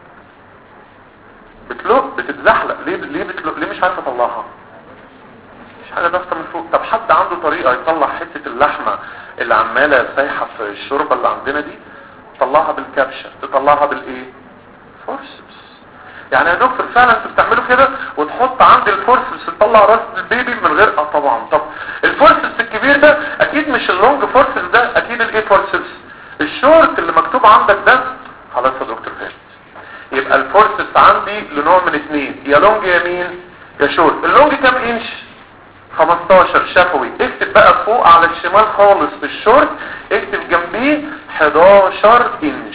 Speaker 2: بتلق بتتزحلق ليه ليه بتلق ليه مش عارف اطلعها مش حاجه ضغطه من فوق طب حد عنده طريقه يطلع حته اللحمه اللي عماله سايحه في الشوربه اللي عندنا دي تطلعها بالكبشه تطلعها بالايه فورسبس يعني يا دكتور فعلا انتوا بتعملوا كده وتحط عند الفورسبس تطلع راس البيبي من غير اه طبعا طب الفورسبس الكبير ده اكيد مش اللونج فورسبس ده اكيد الايه فورسبس الشورت اللي مكتوب عندك ده خلاص يا دكتور فهمت يبقى الفورسس عندي لنوع من اثنين يا لونج يا مين يا شورت اللونج كام انش 15 شفوي اكتب بقى فوق على الشمال خالص في الشورت اكتب جنبيه 11 انش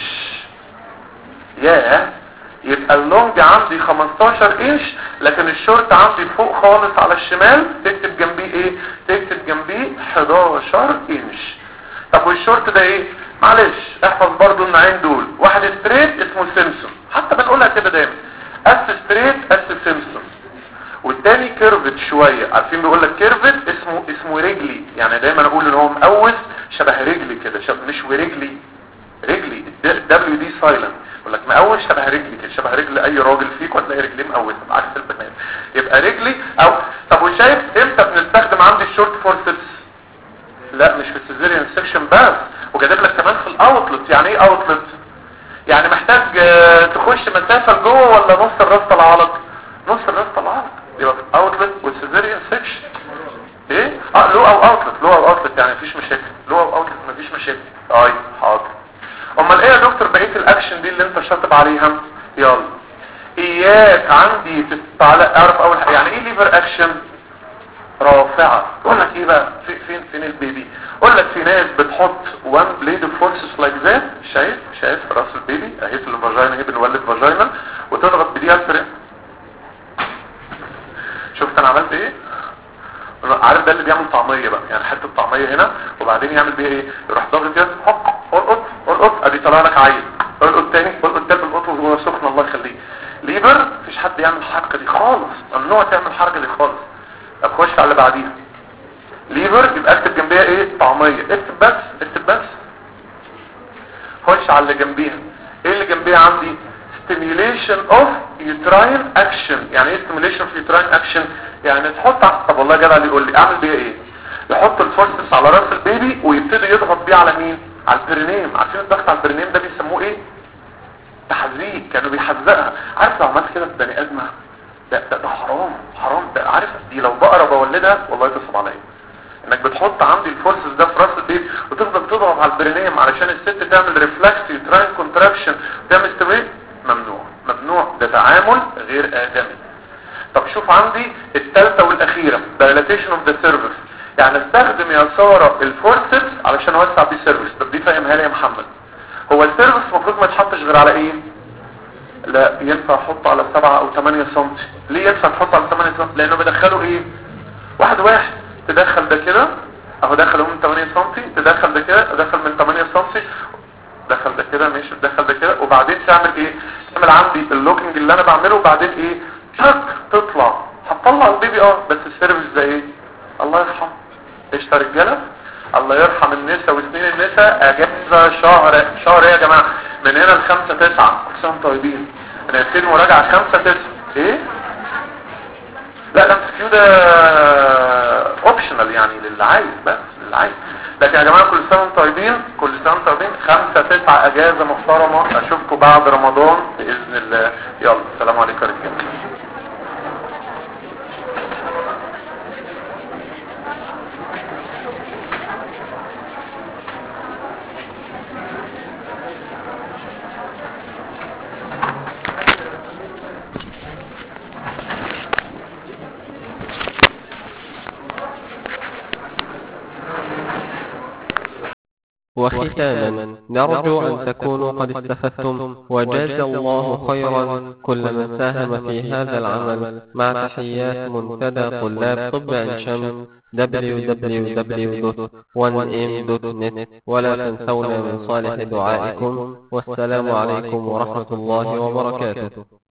Speaker 2: ياه يبقى اللونج عندي 15 انش لكن الشورت عندي فوق خالص على الشمال تكتب جنبيه ايه تكتب جنبيه 11 انش طب والشورت ده ايه معلش احفظ برضو النوعين دول واحد ستريت اسمه سيمسون حتى بنقولها كده دايما اس ستريت اس سيمسون والتاني كيرفت شوية عارفين بيقول لك كيرفت اسمه اسمه رجلي يعني دايما اقول ان هو مقوس شبه رجلي كده شبه مش ورجلي رجلي دبليو دي سايلنت يقول لك مقوس شبه رجلي كده شبه رجل اي راجل فيك وتلاقي رجليه مقوسه بعكس البنات يبقى رجلي او طب وشايف امتى بنستخدم عندي الشورت فورسبس لا مش في السيزيريان سيكشن بس وجايب لك كمان في الاوتلت يعني ايه اوتلت يعني محتاج آه، تخش مسافه لجوه ولا نص الراس طالعه لك نص الراس طالعه لك يبقى في الاوتلت والسيزيريان سيكشن ايه اه لو او اوتلت لو او اوتلت يعني مفيش مشاكل لو او اوتلت مفيش مشاكل اي حاضر امال ايه يا دكتور بقيه الاكشن دي اللي انت شاطب عليها يلا اياك عندي تتعلق اعرف اول حاجه يعني ايه ليفر اكشن رافعه اقول لك ايه بقى في فين فين البيبي اقول لك في ناس بتحط وان بليد اوف فورسز لايك ذات شايف شايف راس البيبي اهي في الفاجينا اهي بنولد فاجينا وتضغط بديها الفرق شفت انا عملت ايه عارف ده اللي بيعمل طعميه بقى يعني حته طعميه هنا وبعدين يعمل بيها ايه يروح ضاغط كده حق ارقط ارقط ادي طلع لك عيل ارقط تاني ارقط تالت القط وهو سخن الله يخليه ليبر مفيش حد يعمل الحركه دي خالص ممنوع تعمل الحركه دي خالص طب خش على اللي بعديها ليفر يبقى اكتب جنبيها ايه طعميه اكتب بس اكتب بس خش على اللي جنبيها ايه اللي جنبيها عندي stimulation of uterine action يعني ايه stimulation of uterine action يعني تحط ع- طب والله جدع اللي يقول لي اعمل بيها ايه يحط الفورسس على راس البيبي ويبتدي يضغط بيه على مين على البرينيم عارفين الضغط على البرينيم ده بيسموه ايه تحذيك كانوا بيحذقها عارف لو عملت كده في بني ادمه ده, ده, ده حرام حرام ده عارف دي لو بقرة بولدها والله تصب عليا انك بتحط عندي الفورسز ده في راس البيت وتفضل تضغط على البرينيم علشان الست تعمل ريفلكس يوتراين كونتراكشن تعمل ستيميت ممنوع ممنوع ده تعامل غير ادمي طب شوف عندي الثالثه والاخيره dilatation اوف ذا سيرفيس يعني استخدم يا ساره الفورسز علشان اوسع بيه سيرفيس طب دي فاهمها لي يا محمد هو السيرفيس المفروض ما يتحطش غير على ايه لا ينفع احطه على 7 او 8 سم ليه ينفع تحطه على 8 سم لانه بدخله ايه واحد واحد تدخل ده كده اهو دخل من 8 سم تدخل ده كده تدخل من 8 سم دخل ده كده ماشي تدخل ده كده وبعدين تعمل ايه تعمل عندي اللوكينج اللي انا بعمله وبعدين ايه تك تطلع هتطلع البيبي اه بس السيرفيس ده ايه الله يرحمه قشطه رجاله الله يرحم النساء وسنين النساء اجازه شهر شهر ايه يا جماعه من هنا لخمسة تسعة كل سنه وانتم طيبين هنبتدي مراجعه خمسة تسعة ايه لا ده كيو ده اوبشنال يعني للي عايز بس للي عايز لكن يا جماعه كل سنه وانتم طيبين كل سنه وانتم طيبين خمسة تسعة اجازه محترمه اشوفكم بعد رمضان باذن الله يلا السلام عليكم يا رجاله
Speaker 1: وختاما نرجو أن تكونوا قد استفدتم وجاز الله خيرا كل من ساهم في هذا العمل مع تحيات منتدى طلاب طب عين شمس www.1m.net ولا تنسونا من صالح دعائكم والسلام عليكم ورحمة الله وبركاته